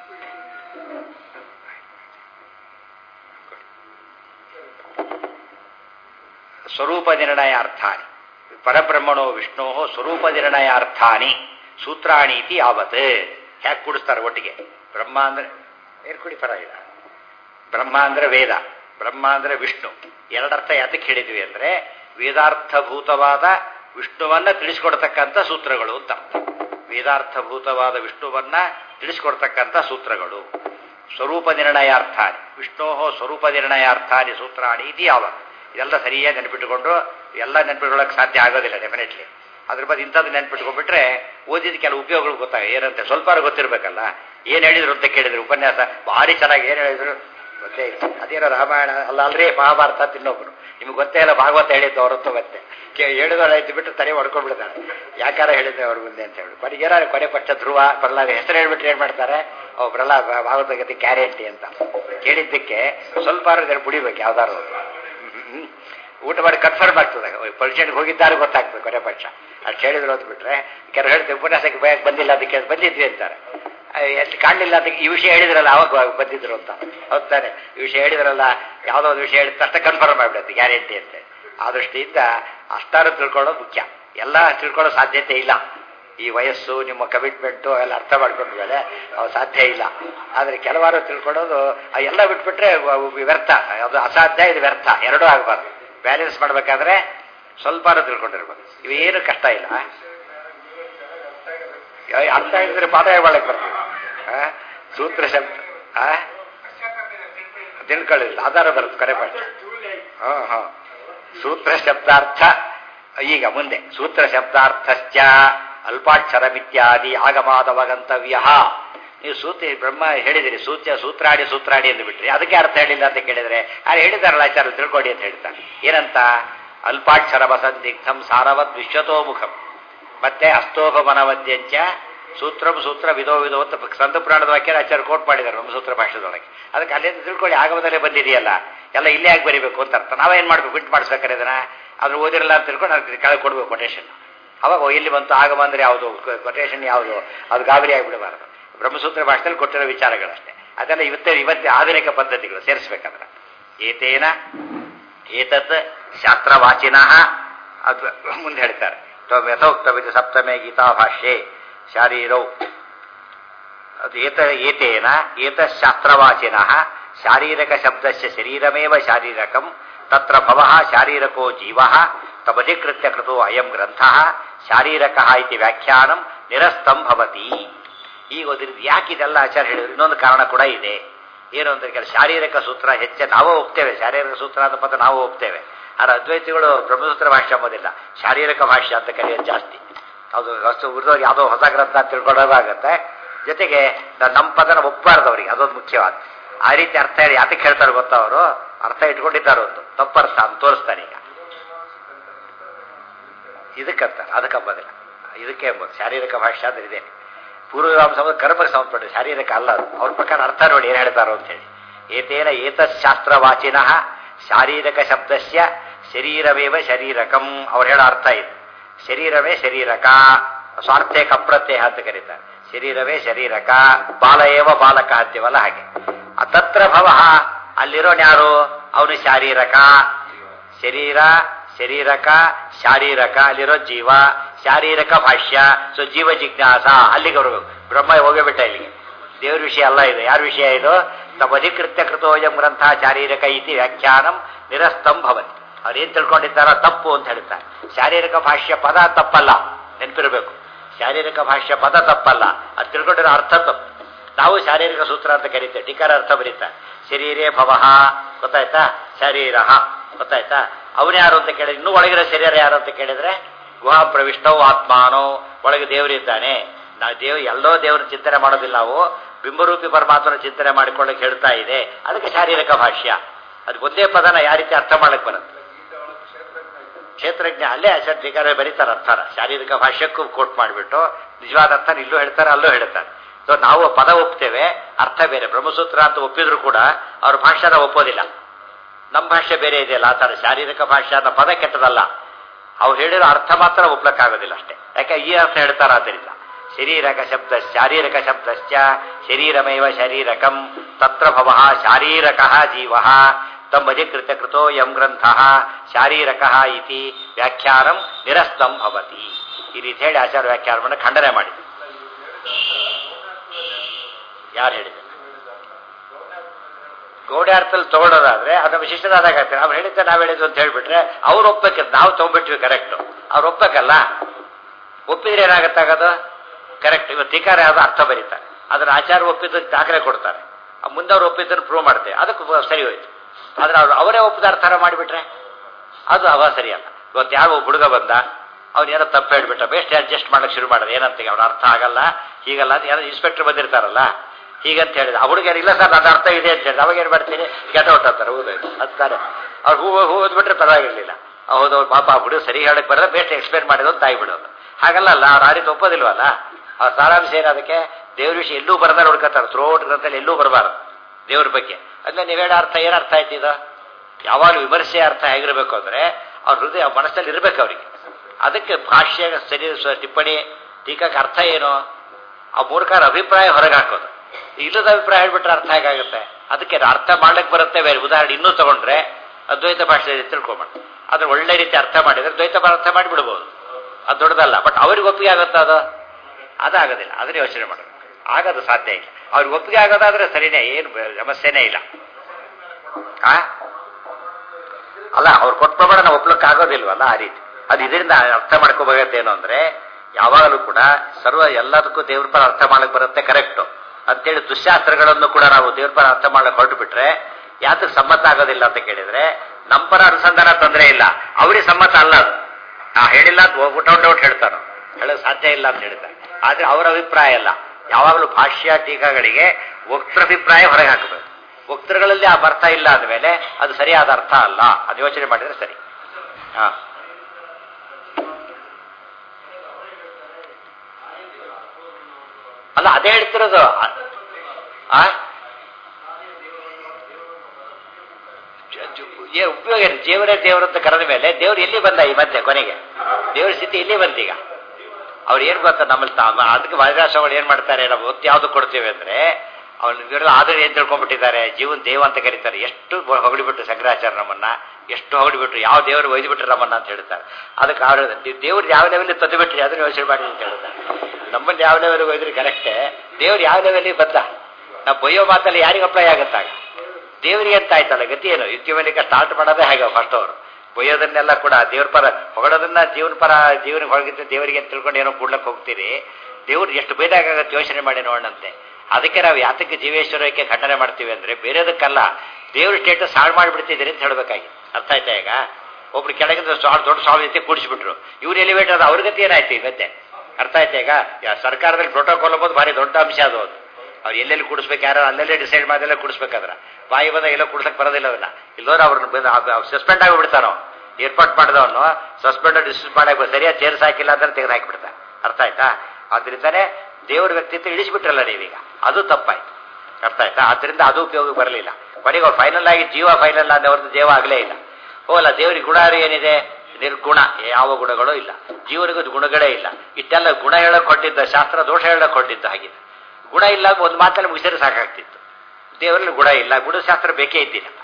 ಸ್ವರೂಪ ನಿರ್ಣಯಾರ್ಥಾನಿ ಪರಬ್ರಹ್ಮಣೋ ವಿಷ್ಣೋ ಸ್ವರೂಪ ನಿರ್ಣಯಾರ್ಥಾನಿ ಸೂತ್ರಾಣಿ ಇತಿ ಯಾವತ್ ಹ್ಯಾಕ್ ಕೂಡಿಸ್ತಾರೆ ಒಟ್ಟಿಗೆ ಬ್ರಹ್ಮ ಅಂದ್ರೆ ಏನ್ ಕುಡಿ ಪರವಾಗಿಲ್ಲ ಬ್ರಹ್ಮ ಅಂದ್ರೆ ವೇದ ಬ್ರಹ್ಮ ಅಂದ್ರೆ ವಿಷ್ಣು ಎರಡರ್ಥ ಯಾತಕ್ಕೆ ಹೇಳಿದ್ವಿ ಅಂದ್ರೆ ವೇದಾರ್ಥಭೂತವಾದ ವಿಷ್ಣುವನ್ನ ತಿಳಿಸ್ಕೊಡ್ತಕ್ಕಂಥ ಸೂತ್ರಗಳು ಅಂತ ಅರ್ಥ ವೇದಾರ್ಥಭೂತವಾದ ವಿಷ್ಣುವನ್ನ ತಿಳಿಸ್ಕೊಡ್ತಕ್ಕಂಥ ಸೂತ್ರಗಳು ಸ್ವರೂಪ ನಿರ್ಣಯಾರ್ಥಾನಿ ವಿಷ್ಣೋ ಸ್ವರೂಪ ನಿರ್ಣಯಾರ್ಥಾನಿ ಸೂತ್ರಾಣಿ ಇದು ಯಾವ ಇದೆಲ್ಲ ಸರಿಯಾಗಿ ನೆನಪಿಟ್ಟುಕೊಂಡು ಎಲ್ಲ ನೆನಪಿಟ್ಕೊಳ್ಳೋಕೆ ಸಾಧ್ಯ ಆಗೋದಿಲ್ಲ ಡೆಫಿನೆಟ್ಲಿ ಅದ್ರ ಬಗ್ಗೆ ಇಂಥದ್ದು ನೆನ್ಪಿಟ್ಕೊಂಡ್ಬಿಟ್ರೆ ಓದಿದ ಕೆಲವು ಉಪಯೋಗಗಳು ಗೊತ್ತಾಗ ಏನಂತೆ ಸ್ವಲ್ಪ ಗೊತ್ತಿರ್ಬೇಕಲ್ಲ ಏನ್ ಹೇಳಿದ್ರು ಅಂತ ಕೇಳಿದ್ರು ಉಪನ್ಯಾಸ ಭಾರಿ ಚೆನ್ನಾಗಿ ಏನ್ ಹೇಳಿದ್ರು ಗೊತ್ತೇ ಇಲ್ಲ ಅದೇನೋ ರಾಮಾಯಣ ಅಲ್ಲ ಅಲ್ರಿ ಮಹಾಭಾರತ ಅಂತ ಇನ್ನೊಬ್ರು ನಿಮ್ಗೆ ಗೊತ್ತೇ ಇಲ್ಲ ಭಾಗವತ ಹೇಳಿದ್ದು ಅವರತ್ತು ಮತ್ತೆ ಹೇಳಿದವಳು ಆಯ್ತು ಬಿಟ್ಟು ತಲೆ ಹೊಡ್ಕೊಂಡ್ಬಿಡ್ತಾರೆ ಯಾಕಾರ ಹೇಳಿದ್ದೆ ಅವ್ರ ಮುಂದೆ ಅಂತ ಹೇಳಿ ಕೊನೆಗೆ ಏನಾದ್ರು ಕೊನೆ ಪಕ್ಷ ಧ್ರುವ ಪ್ರಹ್ಲಾದ ಹೆಸರು ಹೇಳ್ಬಿಟ್ರೆ ಏನ್ ಮಾಡ್ತಾರೆ ಅವ್ ಪ್ರಹ್ಲಾದ ಭಾಗವತ ಗತಿ ಗ್ಯಾರಂಟಿ ಅಂತ ಕೇಳಿದ್ದಕ್ಕೆ ಸ್ವಲ್ಪ ಬುಡಿಬೇಕು ಯಾವ್ದಾರು ಹ್ಮ್. ಊಟ ಮಾಡಿ ಕನ್ಫರ್ಮ್ ಆಗ್ತದೆ ಪರೀಕ್ಷೆಗೆ ಹೋಗಿದ್ದಾರೆ ಗೊತ್ತಾಗ್ತದೆ ಕೊನೆ ಪಕ್ಷ ಅಷ್ಟು ಹೇಳಿದ್ರು ಅಂತ ಬಿಟ್ರೆ ಕೆಲವು ಹೇಳ್ತೀವಿ ಉಪನ್ಯಾಸಕ್ಕೆ ಬಯಕ್ ಬಂದಿಲ್ಲ ಅದಕ್ಕೆ ಬಂದಿದ್ವಿ ಅಂತಾರೆ ಆ, ಎಲ್ಲಿ ಕಾಣಲಿಲ್ಲ ಅದಕ್ಕೆ ಈ ವಿಷಯ ಹೇಳಿದ್ರಲ್ಲ ಅವಾಗ ಬಂದಿದ್ರು ಅಂತ ಹೌದ್ ತಾನೆ ಈ ವಿಷಯ ಹೇಳಿದ್ರಲ್ಲ ಯಾವುದೋ ಒಂದು ವಿಷಯ ಹೇಳಿದ ತಕ್ಷಣ ಕನ್ಫರ್ಮ್ ಆಗ್ಬಿಡುತ್ತೆ ಗ್ಯಾರಂಟಿ ಅಂತ ಆ ದೃಷ್ಟಿಯಿಂದ ಅಷ್ಟಾರು ತಿಳ್ಕೊಳ್ಳೋದು ಮುಖ್ಯ ಎಲ್ಲ ತಿಳ್ಕೊಳ್ಳೋ ಸಾಧ್ಯತೆ ಇಲ್ಲ ಈ ವಯಸ್ಸು ನಿಮ್ಮ ಕಮಿಟ್ಮೆಂಟು ಎಲ್ಲ ಅರ್ಥ ಮಾಡ್ಕೊಂಡ ಮೇಲೆ ಅವು ಸಾಧ್ಯ ಇಲ್ಲ ಆದರೆ ಕೆಲವಾರು ತಿಳ್ಕೊಳ್ಳೋದು ಆ ಎಲ್ಲ ಬಿಟ್ಬಿಟ್ರೆ ಅವು ವ್ಯರ್ಥ ಅದು ಅಸಾಧ್ಯ ಇದು ವ್ಯರ್ಥ ಎರಡೂ ಆಗಬಾರ್ದು ಬ್ಯಾಲೆನ್ಸ್ ಮಾಡ್ಬೇಕಾದ್ರೆ ಸ್ವಲ್ಪ ತಿಳ್ಕೊಂಡಿರ್ಬೇಕು ಇವೇನು ಕಷ್ಟ ಇಲ್ಲ ಯಾ- ಅರ್ಥ ಆಗಿದ್ರೆ ಪಾಠ ಹೇಳ್ಕೊಳಕ್ ಬರ್ತೀವಿ ಆ? ಸೂತ್ರ ಶಬ್ದ ಆ? ತಿಳ್ಕೊಳ್ಳಿಲ್ಲ ಆಧಾರ ಬರುತ್ತೆ ಕರೆ ಪಾಠ ಹಾ ಹಾ ಸೂತ್ರ ಶಬ್ದಾರ್ಥ ಈಗ ಮುಂದೆ ಸೂತ್ರ ಶಬ್ದಾರ್ಥಶ್ಚ ಅಲ್ಪಾಕ್ಷರಮಿತ್ಯಾದಿ ಆಗಮಾದವಗಂತವ್ಯ ನೀವು ಸೂತ್ರ ಬ್ರಹ್ಮ ಹೇಳಿದಿರಿ ಸೂತ್ರ ಸೂತ್ರಾಡಿ ಸೂತ್ರಾಡಿ ಎಂದು ಬಿಟ್ರಿ ಅದಕ್ಕೆ ಅರ್ಥ ಹೇಳಿಲ್ಲ ಅಂತ ಕೇಳಿದ್ರೆ ಅಲ್ಲಿ ಹೇಳಿದಾರಲ್ಲ ಆಚಾರ್ಯ ತಿಳ್ಕೊಡಿ ಅಂತ ಹೇಳ್ತಾರೆ ಏನಂತ ಅಲ್ಪಾಕ್ಷರ ವಸಂದಿಗ್ಧಂ ಸಾರವತ್ ವಿಶ್ವತೋಮುಖಂ ಮತ್ತೆ ಅಸ್ತೋಪಮನವದ್ಯಂಚ ಸೂತ್ರಂ ಸೂತ್ರ ವಿಧೋ ವಿಧೋ ಅಂತ ಸಂತ ಪುರಾಣದ ವಾಕ್ಯ ಆಚಾರ್ಯ ಕೋಟ್ ಮಾಡಿದ್ದಾರೆ ನಮ್ಮ ಸೂತ್ರ ಭಾಷೆದೊಳಗೆ ಅದಕ್ಕೆ ಅಲ್ಲಿಂದ ತಿಳ್ಕೊಳ್ಳಿ ಆಗಮದಲ್ಲೇ ಬಂದಿದೆಯಲ್ಲ ಎಲ್ಲ ಇಲ್ಲೇ ಆಗಿ ಬರಿಬೇಕು ಅಂತ ಅರ್ಥ ನಾವೇನ್ ಮಾಡ್ಬೇಕು ಬಿಟ್ಟು ಮಾಡಿಸ್ಬೇಕಾರೆ ಇದನ್ನ ಅದ್ರ ಓದಿರಲ್ಲ ಅಂತ ತಿಳ್ಕೊಂಡು ಅದಕ್ಕೆ ಕೆಳಗೆ ಕೊಡ್ಬೇಕು ಕೊಟೇಶನ್ ಅವಾಗ ಓ, ಎಲ್ಲಿ ಬಂತು ಆಗಮ ಅಂದ್ರೆ ಯಾವುದು ಕೊಟೇಶನ್ ಯಾವುದು ಅದು ಗಾಬರಿ ಆಗಿಬಿಡಬಾರದು ಬ್ರಹ್ಮಸೂತ್ರ ಭಾಷೆಯಲ್ಲಿ ಕೊಟ್ಟಿರೋ ವಿಚಾರಗಳಷ್ಟೇ ಅದೆಲ್ಲ ಇವತ್ತೇ ಇವತ್ತೇ ಆಧುನಿಕ ಪದ್ಧತಿಗಳು ಸೇರಿಸ್ಬೇಕಂದ್ರೆ ಏತೇನ ಏತತ್ ಶಾಸ್ತ್ರವಾಚಿನಃ ಅದು ಮುಂದೆ ಹೇಳ್ತಾರೆ ತ್ವಂ ಯಥೋಕ್ತವಿದ ಸಪ್ತಮೇ ಗೀತಾ ಭಾಷ್ಯೆ ಶಾರೀರೌ ಅದು ಏತ ಏತೇನ ಏತಶಾಸ್ತ್ರವಾಚಿನಃ ಶಾರೀರಕ ಶಬ್ದಸ್ಯ ಶರೀರಮೇವ ಶಾರೀರಕಂ ತತ್ರ ಭವಃ ಶಾರೀರಕೋ ಜೀವಃ ತಮಧಿಕೃತ್ಯ ಕೃತೋ ಅಯಂ ಗ್ರಂಥಃ ಶಾರೀರಕಃ ಇತಿ ವ್ಯಾಖ್ಯಾನಂ ನಿರಸ್ತಂ ಭವತಿ ಈಗ ಓದಿದ್ರೆ ಯಾಕೆ ಇದೆಲ್ಲ ಆಚಾರ್ಯ ಹೇಳಿದ್ರು ಇನ್ನೊಂದು ಕಾರಣ ಕೂಡ ಇದೆ ಏನು ಅಂತ ಕೇಳಿ ಶಾರೀರಿಕ ಸೂತ್ರ ಹೆಚ್ಚೆ ನಾವು ಒಪ್ತೇವೆ ಶಾರೀರಿಕ ಸೂತ್ರ ಅಂತ ಪದ ನಾವು ಒಪ್ತೇವೆ ಆದ್ರೆ ಅದ್ವೈತಿಗಳು ಬ್ರಹ್ಮಸೂತ್ರ ಭಾಷ್ಯ ಅಂಬೋದಿಲ್ಲ ಶಾರೀರಿಕ ಭಾಷ್ಯ ಅಂತ ಕರೆಯೋದು ಜಾಸ್ತಿ ಅದು ವಸ್ತು ಉಳಿದವ್ರು ಯಾವುದೋ ಹೊಸ ಗ್ರಂಥ ಅಂತ ತಿಳ್ಕೊಳ್ಳೋದಾಗತ್ತೆ ಜೊತೆಗೆ ನ- ನಮ್ಮ ಪದನ ಒಪ್ಪಬಾರ್ದು ಅವರಿಗೆ ಅದೊಂದು ಮುಖ್ಯವಾದ ಆ ರೀತಿ ಅರ್ಥ ಹೇಳಿ ಯಾತಕ್ಕೆ ಹೇಳ್ತಾರೆ ಗೊತ್ತಾ ಅವರು ಅರ್ಥ ಇಟ್ಕೊಂಡಿದ್ದಾರೆ ಒಂದು ತಪ್ಪರ್ಥ ಅಂತ ತೋರಿಸ್ತಾನೆ ಈಗ ಇದಕ್ಕಂತ ಅದಕ್ಕೆ ಅಂಬೋದಿಲ್ಲ ಇದಕ್ಕೆ ಎಂಬುದು ಶಾರೀರಿಕ ಭಾಷ್ಯ ಅಂದ್ರೆ ಇದೆ ಪೂರ್ವಮೀಮಾಂಸ ಕರ್ಮಕ್ಕೆ ಸಂಬಂಧಪಟ್ಟ ಶಾರೀರಿಕ ಅಲ್ಲ ಅದು ಅವ್ರ ಪ್ರಕಾರ ಅರ್ಥ ನೋಡಿ ಏನು ಹೇಳ್ತಾರೋ ಅಂತ ಹೇಳಿ ಏತೇನ ಏತಶಾಸ್ತ್ರವಾಚಿನಃ ಶಾರೀರಕ ಶಬ್ದಸ್ಯ ಶರೀರವೇವ ಶರೀರಕಂ ಅವ್ರು ಹೇಳೋ ಅರ್ಥ ಇದು ಶರೀರವೇ ಶರೀರಕ ಸ್ವಾರ್ಥೆ ಕಪ್ರತ್ಯಯ ಅಂತ ಕರೀತಾರೆ ಶರೀರವೇ ಶರೀರಕ ಬಾಲ ಏವ ಬಾಲಕ ಅಂತೀವಲ್ಲ ಹಾಗೆ ತತ್ರ ಭವ ಅಲ್ಲಿರೋನ್ ಯಾರು ಅವನು ಶಾರೀರಕ ಶರೀರ ಶರೀರಕ ಶಾರೀರಕ ಅಲ್ಲಿರೋ ಜೀವ ಶಾರೀರಕ ಭಾಷ್ಯ ಸೊ ಜೀವ ಜಿಜ್ಞಾಸ ಅಲ್ಲಿಗೆ ಬರಬೇಕು ಬ್ರಹ್ಮ ಹೋಗಬಿಟ್ಟ ಇಲ್ಲಿಗೆ ದೇವ್ರ ವಿಷಯ ಅಲ್ಲ ಇದು ಯಾರ ವಿಷಯ ಇದು ತಮಧಿಕೃತ್ಯ ಕೃತೋಯಂ ಗ್ರಂಥ ಶಾರೀರಕ ಇತಿ ವ್ಯಾಖ್ಯಾನಂ ನಿರಸ್ತಂ ಭವತಿ ಅವ್ರು ಏನ್ ತಿಳ್ಕೊಂಡಿದ್ದಾರ ತಪ್ಪು ಅಂತ ಹೇಳ್ತಾರೆ ಶಾರೀರಿಕ ಭಾಷ್ಯ ಪದ ತಪ್ಪಲ್ಲ ನೆನಪಿರಬೇಕು ಶಾರೀರಿಕ ಭಾಷ್ಯ ಪದ ತಪ್ಪಲ್ಲ ಅದು ತಿಳ್ಕೊಂಡಿರೋ ಅರ್ಥ ತಪ್ಪು ನಾವು ಶಾರೀರಿಕ ಸೂತ್ರ ಅಂತ ಕರೀತೇವೆ ಟೀಕಾರ ಅರ್ಥ ಬರೀತಾ ಶರೀರೇ ಭವಃ ಗೊತ್ತಾಯ್ತಾ ಶರೀರ ಗೊತ್ತಾಯ್ತಾ ಅವನು ಯಾರು ಅಂತ ಕೇಳಿದ್ರೆ ಇನ್ನೂ ಒಳಗಿರೋ ಶರೀರ ಯಾರು ಅಂತ ಕೇಳಿದ್ರೆ ಗುಹಾ ಪ್ರವಿಷ್ಟವು ಆತ್ಮಾನೋ ಒಳಗೆ ದೇವರಿದ್ದಾನೆ ನಾವು ದೇವ್ ಎಲ್ಲೋ ದೇವರ ಚಿಂತನೆ ಮಾಡೋದಿಲ್ಲ ನಾವು ಬಿಂಬರೂಪಿ ಪರಮಾತ್ಮನ ಚಿಂತನೆ ಮಾಡಿಕೊಳ್ಳಕ್ಕೆ ಹೇಳ್ತಾ ಇದೆ ಅದಕ್ಕೆ ಶಾರೀರಿಕ ಭಾಷ್ಯ ಅದು ಒಂದೇ ಪದನ ಯಾವ ರೀತಿ ಅರ್ಥ ಮಾಡಕ್ ಬರುತ್ತೆ ಕ್ಷೇತ್ರಜ್ಞ ಅಲ್ಲೇ ಅಸರ್ ಟೀಕಾರ ಬರೀತಾರೆ ಅರ್ಥನ ಶಾರೀರಿಕ ಭಾಷ್ಯಕ್ಕೂ ಕೋಟ್ ಮಾಡಿಬಿಟ್ಟು ನಿಜವಾದ ಅರ್ಥ ಇಲ್ಲೂ ಹೇಳ್ತಾರೆ ಅಲ್ಲೂ ಹೇಳ್ತಾರೆ ಸೊ ನಾವು ಪದ ಒಪ್ತೇವೆ ಅರ್ಥ ಬೇರೆ ಬ್ರಹ್ಮಸೂತ್ರ ಅಂತ ಒಪ್ಪಿದ್ರು ಕೂಡ ಅವ್ರ ಭಾಷೆನ ಒಪ್ಪೋದಿಲ್ಲ ನಮ್ಮ ಭಾಷೆ ಬೇರೆ ಇದೆಯಲ್ಲ ಆ ಥರ ಶಾರೀರಿಕ ಭಾಷೆ ಅನ್ನೋ ಪದ ಕೆಟ್ಟದಲ್ಲ ಅವ್ರು ಹೇಳಿರೋ ಅರ್ಥ ಮಾತ್ರ ಒಪ್ಲಕ್ಕಾಗೋದಿಲ್ಲ ಅಷ್ಟೇ ಯಾಕೆ ಈ ಅರ್ಥ ಹೇಳ್ತಾರ ಆದ್ದರಿಂದ ಶರೀರಕ ಶಬ್ದ ಶಾರೀರಕ ಶಬ್ದಶ್ಚ ಶರೀರಮೇವ ಶರೀರಕಂ ತತ್ರ ಭವ ಶಾರೀರಕ ಜೀವ ತಮ್ಮಧಿಕೃತ ಕೃತೋ ಯಂ ಗ್ರಂಥ ಶಾರೀರಕ ಇತಿ ವ್ಯಾಖ್ಯಾನಂ ನಿರಸ್ತಂ ಭವತಿ ಈ ರೀತಿ ಹೇಳಿ ಆಚಾರ ವ್ಯಾಖ್ಯಾನವನ್ನು ಖಂಡನೆ ಮಾಡಿ ಯಾರು ಹೇಳಿದೆ ಗೌಡ್ಯಾರ್ಥದಲ್ಲಿ ತಗೊಳ್ಳೋದಾದ್ರೆ ಅದು ವಿಶಿಷ್ಟದಾದಾಗ ಆಗ್ತದೆ ಅವ್ರು ಹೇಳಿದ್ದೆ ನಾವು ಹೇಳಿದ್ದು ಅಂತ ಹೇಳ್ಬಿಟ್ರೆ ಅವ್ರು ಒಪ್ಪಕ್ಕೆ ನಾವು ತಗೊಂಡ್ಬಿಟ್ವಿ ಕರೆಕ್ಟ್ ಅವ್ರು ಒಪ್ಪಕ್ಕಲ್ಲ ಒಪ್ಪಿದ್ರೆ ಏನಾಗತ್ತಾಗದು ಕರೆಕ್ಟ್ ಇವತ್ತು ಟೀಕಾರ ಯಾವ್ದು ಅರ್ಥ ಬರೀತಾರೆ ಅದನ್ನ ಆಚಾರ ಒಪ್ಪಿದ್ದು ದಾಖಲೆ ಕೊಡ್ತಾರೆ ಆ ಮುಂದೆ ಅವ್ರು ಒಪ್ಪಿದ್ದನ್ನು ಪ್ರೂವ್ ಮಾಡ್ತೇವೆ ಅದಕ್ಕೆ ಸರಿ ಹೋಯ್ತು ಆದ್ರೆ ಅವ್ರು ಅವರೇ ಒಪ್ಪಿದ ಅರ್ಥನ ಮಾಡಿಬಿಟ್ರೆ ಅದು ಅವ ಸರಿಯಲ್ಲ ಇವತ್ತು ಯಾವ ಒಬ್ಬ ಹುಡುಗ ಬಂದ ಅವ್ನು ಏನೋ ತಪ್ಪು ಹೇಳ್ಬಿಟ್ಟ ಬೇಸ್ಟ್ ಅಡ್ಜಸ್ಟ್ ಮಾಡಕ್ಕೆ ಶುರು ಮಾಡೋದು ಏನಂತ ಅವ್ರ ಅರ್ಥ ಆಗಲ್ಲ ಹೀಗಲ್ಲ ಅಂತ ಯಾರೋ ಇನ್ಸ್ಪೆಕ್ಟರ್ ಬಂದಿರ್ತಾರಲ್ಲ ಹೀಗಂತ ಹೇಳಿದ ಆ ಹುಡುಗ ಇಲ್ಲ ಸರ್ ನನ್ನ ಅರ್ಥ ಇದೆ ಅಂತ ಹೇಳಿದ ಅವಾಗ ಏನು ಮಾಡ್ತೀನಿ ಗೆಟ್ ಔಟ್ ಅಂತಾರೆ ಹೌದು ಅಂತಾರೆ ಅವ್ರು ಹೂ ಹೂ ಓದ್ಬಿಟ್ರೆ ಪರವಾಗಿರ್ಲಿಲ್ಲ ಹೌದು ಅವ್ರು ಪಾಪ ಆ ಹುಡುಗ ಸರಿ ಹೇಳಕ್ ಬರೋದು ಬೇಸ್ಟ್ ಎಕ್ಸ್ಪ್ಲೇನ್ ಮಾಡಿದ್ರು ಅಂತ ತಾಯಿ ಬಿಡೋದು ಹಾಗಲ್ಲ ಅಲ್ಲ ಅವ್ರು ಆ ರೀತಿ ಒಪ್ಪೋದಿಲ್ವಲ್ಲ ಅವ್ರ ಸಾರಾಂಶ ಏನದಕ್ಕೆ ದೇವ್ರ ವಿಷಯ ಎಲ್ಲೂ ಬರದಾರ ಹುಡ್ಕತ್ತಾರೆ ಥ್ರೋಟ್ ಗ್ರಂಥಲ್ಲಿ ಎಲ್ಲೂ ಬರಬಾರ್ದು ದೇವ್ರ ಬಗ್ಗೆ ಅಂದ್ರೆ ನೀವು ಹೇಳೋ ಅರ್ಥ ಏನು ಅರ್ಥ ಆಯ್ತಿದ ಯಾವಾಗಲೂ ವಿಮರ್ಶೆ ಅರ್ಥ ಹೇಗಿರಬೇಕು ಅಂದ್ರೆ ಅವ್ರ ಹೃದಯ ಮನಸ್ಸಲ್ಲಿ ಇರಬೇಕು ಅವರಿಗೆ ಅದಕ್ಕೆ ಭಾಷ್ಯ ಸರಿ ಸ- ಟಿಪ್ಪಣಿ ಟೀಕಕ್ಕೆ ಅರ್ಥ ಏನು ಆ ಮೂರ್ಖರ ಅಭಿಪ್ರಾಯ ಹೊರಗೆ ಹಾಕೋದು ಇಲ್ಲದ ಅಭಿಪ್ರಾಯ ಹೇಳ್ಬಿಟ್ರೆ ಅರ್ಥ ಹೇಗಾಗುತ್ತೆ ಅದಕ್ಕೆ ಅದು ಅರ್ಥ ಮಾಡ್ಲಿಕ್ಕೆ ಬರುತ್ತೆ ಬೇರೆ ಉದಾಹರಣೆ ಇನ್ನೂ ತಗೊಂಡ್ರೆ ಅದ್ವೈತ ಭಾಷೆ ತಿಳ್ಕೊಂಬ ಅದ್ರ ಒಳ್ಳೆ ರೀತಿ ಅರ್ಥ ಮಾಡಿದ್ರೆ ದ್ವೈತ ಅರ್ಥ ಮಾಡಿಬಿಡ್ಬೋದು ಅದು ದೊಡ್ಡದಲ್ಲ ಬಟ್ ಅವ್ರಿಗೆ ಒಪ್ಪಿಗೆ ಆಗುತ್ತಾ ಅದು ಅದಾಗೋದಿಲ್ಲ ಅದನ್ನ ಯೋಚನೆ ಮಾಡೋದು ಆಗೋದು ಸಾಧ್ಯ ಇಲ್ಲ ಅವ್ರಿಗೆ ಒಪ್ಪಿಗೆ ಆಗೋದಾದ್ರೆ ಸರಿನೇ ಏನು ಬ- ಸಮಸ್ಯೆನೇ ಇಲ್ಲ ಆ ಅಲ್ಲ ಅವ್ರು ಕೊಟ್ಟ ಪ್ರಮಾಣ ನಾವು ಒಪ್ಲಕ್ಕೆ ಆಗೋದಿಲ್ವಲ್ಲ ಆ ರೀತಿ ಅದು ಇದರಿಂದ ಅರ್ಥ ಮಾಡ್ಕೋಬೇಕಾಗತ್ತೇನು ಅಂದ್ರೆ ಯಾವಾಗಲೂ ಕೂಡ ಸರ್ವ ಎಲ್ಲದಕ್ಕೂ ದೇವ್ರ ಪರ ಅರ್ಥ ಮಾಡಕ್ ಬರುತ್ತೆ ಕರೆಕ್ಟು ಅಂತೇಳಿ ದುಶ್ಯಾಸ್ತ್ರಗಳನ್ನು ಕೂಡ ನಾವು ದೇವ್ರ ಪರ ಅರ್ಥ ಮಾಡಕ್ ಹೊರಟು ಬಿಟ್ರೆ ಯಾತಕ್ಕೆ ಸಮ್ಮತ ಆಗೋದಿಲ್ಲ ಅಂತ ಕೇಳಿದ್ರೆ ನಮ್ಮ ಪರ ಅನುಸಂಧಾನ ತೊಂದರೆ ಇಲ್ಲ ಅವ್ರಿಗೆ ಸಮ್ಮತ ಅಲ್ಲ ಅದು ನಾ ಹೇಳಿಲ್ಲ ಅಂತ ಔಟ್ ಔಟ್ ಹೇಳ್ತಾನೋ ಹೇಳೋದು ಸಾಧ್ಯ ಇಲ್ಲ ಅಂತ ಹೇಳ್ತಾರೆ ಆದ್ರೆ ಅವರ ಅಭಿಪ್ರಾಯ ಅಲ್ಲ ಯಾವಾಗಲೂ ಭಾಷ್ಯ ಟೀಕಾಗಳಿಗೆ ವಕ್ತೃಭಿಪ್ರಾಯ ಹೊರಗೆ ಹಾಕಬೇಕು ವಕ್ತೃಗಳಲ್ಲಿ ಆ ಅರ್ಥ ಇಲ್ಲ ಅಂದಮೇಲೆ ಅದು ಸರಿಯಾದ ಅರ್ಥ ಅಲ್ಲ ಅದು ಯೋಚನೆ ಮಾಡಿದ್ರೆ ಸರಿ ಹಾ ಅಲ್ಲ ಅದೇ ಹೇಳ್ತಿರೋದು ಆ- ಆ ಜ- ಜ- ಏ ಉಪಯೋಗ ಏನು ದೇವರೇ ದೇವರು ಅಂತ ಕರೆದ ಮೇಲೆ ದೇವ್ರು ಎಲ್ಲಿ ಬಂದ ಈ ಮಧ್ಯೆ ಕೊನೆಗೆ ದೇವ್ರ ಸ್ಥಿತಿ ಎಲ್ಲಿ ಬಂತೀಗ ಅವ್ರು ಏನ್ ಗೊತ್ತಾ ನಮ್ಮಲ್ಲಿ ತಾ- ಅದಕ್ಕೆ ವಾದಿರಾಸಗಳು ಏನ್ ಮಾಡ್ತಾರೆ ನಾವು ಒತ್ತು ಯಾವ್ದು ಕೊಡ್ತೇವೆ ಅಂದ್ರೆ ಅವ್ನು ಇವರೆಲ್ಲ ಆದ್ರೆ ಏನ್ ತಿಳ್ಕೊಂಡ್ಬಿಟ್ಟಿದ್ದಾರೆ ಜೀವನ್ ದೇವ ಅಂತ ಕರೀತಾರೆ ಎಷ್ಟು ಬ- ಹೊಗಳಿಬಿಟ್ಟು ಶಂಕರಾಚಾರ್ಯ ನಮ್ಮನ್ನ ಎಷ್ಟು ಹೊಗಳಿಬಿಟ್ಟು ಯಾವ ದೇವರು ಒಯ್ದುಬಿಟ್ರು ನಮ್ಮನ್ನ ಅಂತ ಹೇಳ್ತಾರೆ ಅದಕ್ಕೆ ಅವ್ರ ದೇವ್ರು ಯಾವ ಲೆವೆಲ್ ತಂದು ಬಿಟ್ರಿ ಅದನ್ನ ಯೋಚನೆ ಮಾಡಿ ಅಂತ ಹೇಳ್ತಾರೆ ನಮ್ಮನ್ನ ಯಾವ ಲೆವೆಲ್ ಒಯ್ದ್ರಿ ಕರೆಕ್ಟೇ ದೇವ್ರು ಯಾವ ಲೆವೆಲ್ ಬಂದ ನಾವು ಬೈಯೋ ಮಾತಲ್ಲಿ ಯಾರಿಗೆ ಅಪ್ಲೈ ಆಗುತ್ತಾಗ ದೇವರಿಗೆ ಅಂತ ಆಯ್ತಲ್ಲ ಗತಿ ಏನು ಯುಕ್ತಿವನಿಕ ಸ್ಟಾರ್ಟ್ ಮಾಡೋದೇ ಹಾಗೆ ಫಸ್ಟ್ ಅವರು ಬೈಯೋದನ್ನೆಲ್ಲ ಕೂಡ ದೇವ್ರ ಪರ ಹೊಗಳೋದನ್ನ ಜೀವನ ಪರ ಜೀವನಿಗೆ ಹೊರಗಿದ್ದು ದೇವರಿಗೆ ಅಂತ ತಿಳ್ಕೊಂಡು ಏನೋ ಕೂಡ್ಲಕ್ಕೆ ಹೋಗ್ತೀರಿ ದೇವ್ರು ಎಷ್ಟು ಬೈದಾಗತ್ತೆ ಯೋಚನೆ ಮಾಡಿ ನೋಡೋಣಂತೆ ಅದಕ್ಕೆ ನಾವು ಯಾತಕ್ಕೆ ಜೀವೇಶ್ವರಕ್ಕೆ ಖಂಡನೆ ಮಾಡ್ತೀವಿ ಅಂದ್ರೆ ಬೇರೆದಕ್ಕಲ್ಲ ದೇವ್ರ ಸ್ಟೇಟಸ್ ಹಾಳು ಮಾಡಿಬಿಡ್ತಿದ್ದೀರಿ ಅಂತ ಹೇಳ್ಬೇಕಾಗಿ ಅರ್ಥ ಆಯ್ತಾ ಈಗ ಒಬ್ರು ಕೆಳಗಿಂದ ಸ್ವಾ- ದೊಡ್ಡ ಸ್ವಾಮಿ ಜೊತೆ ಕೂಡಿಸ್ಬಿಟ್ರು ಇವ್ರು ಎಲಿವೇಟರ್ ಅವ್ರ ಗತಿ ಏನಾಯ್ತು ಈ ಮಧ್ಯೆ ಅರ್ಥ ಆಯ್ತಾ ಈಗ ಯಾ- ಸರ್ಕಾರದಲ್ಲಿ ಪ್ರೋಟೋಕಾಲ್ ಅಂಬೋದು ಭಾರಿ ದೊಡ್ಡ ಅಂಶ ಅದು ಅದು ಅವ್ರು ಎಲ್ಲೆಲ್ಲಿ ಕೂಡಿಸ್ಬೇಕು ಯಾರು ಅಲ್ಲೆಲ್ಲೇ ಡಿಸೈಡ್ ಮಾಡಿದೆಲ್ಲ ಕೂಡಿಸ್ಬೇಕಾದ್ರ ಬಾಯಿ ಬಂದಾಗ ಎಲ್ಲ ಕೂಡ್ಸಕ್ ಬರೋದಿಲ್ಲ ಅದನ್ನ ಇಲ್ಲೋರು ಅವ್ರನ್ನ ಸಸ್ಪೆಂಡ್ ಆಗಿಬಿಡ್ತಾನೋ ಏರ್ಪಾಟ್ ಮಾಡಿದವನು ಸಸ್ಪೆಂಡ್ ಡಿಸ್ಮಿಸ್ ಮಾಡಕ್ ಸರಿಯಾಗಿ ಚೇರ್ಸ್ ಹಾಕಿಲ್ಲ ಅಂತ ತೆಗೆದು ಹಾಕಿಬಿಡ್ತಾನೆ ಅರ್ಥ ಆಯ್ತಾ ಆದ್ರಿಂದಾನೇ ದೇವ್ರ ವ್ಯಕ್ತಿತ್ವ ಇಳಿಸ್ಬಿಟ್ರಲ್ಲ ನೀವೀಗ ಅದು ತಪ್ಪಾಯ್ತು ಅರ್ಥ ಆಯ್ತಾ ಆದ್ರಿಂದ ಅದು ಉಪಯೋಗ ಬರಲಿಲ್ಲ ಕೊನೆಗೆ ಅವ್ರು ಫೈನಲ್ ಆಗಿ ಜೀವ ಫೈನಲ್ ಆದ ಅವ್ರದ್ದು ದೇವ ಆಗಲೇ ಇಲ್ಲ ಹೋಗಲ್ಲ ದೇವರಿಗೆ ಗುಣ ಏನಿದೆ ನಿರ್ಗುಣ ಯಾವ ಗುಣಗಳು ಇಲ್ಲ ಜೀವನಿಗೂ ಗುಣಗಳೇ ಇಲ್ಲ ಇಷ್ಟೆಲ್ಲ ಗುಣ ಹೇಳಕ್ ಕೊಟ್ಟಿದ್ದ ಶಾಸ್ತ್ರ ದೋಷ ಹೇಳಕ್ ಕೊಟ್ಟಿದ್ದ ಹಾಗಿದೆ ಗುಣ ಇಲ್ಲ ಒಂದು ಮಾತಲ್ಲಿ ಮುಗಿಸಿದ್ರೆ ಸಾಕಾಗ್ತಿತ್ತು ದೇವರಲ್ಲಿ ಗುಣ ಇಲ್ಲ ಗುಣಶಾಸ್ತ್ರ ಬೇಕೇ ಇದ್ದಿಲ್ಲ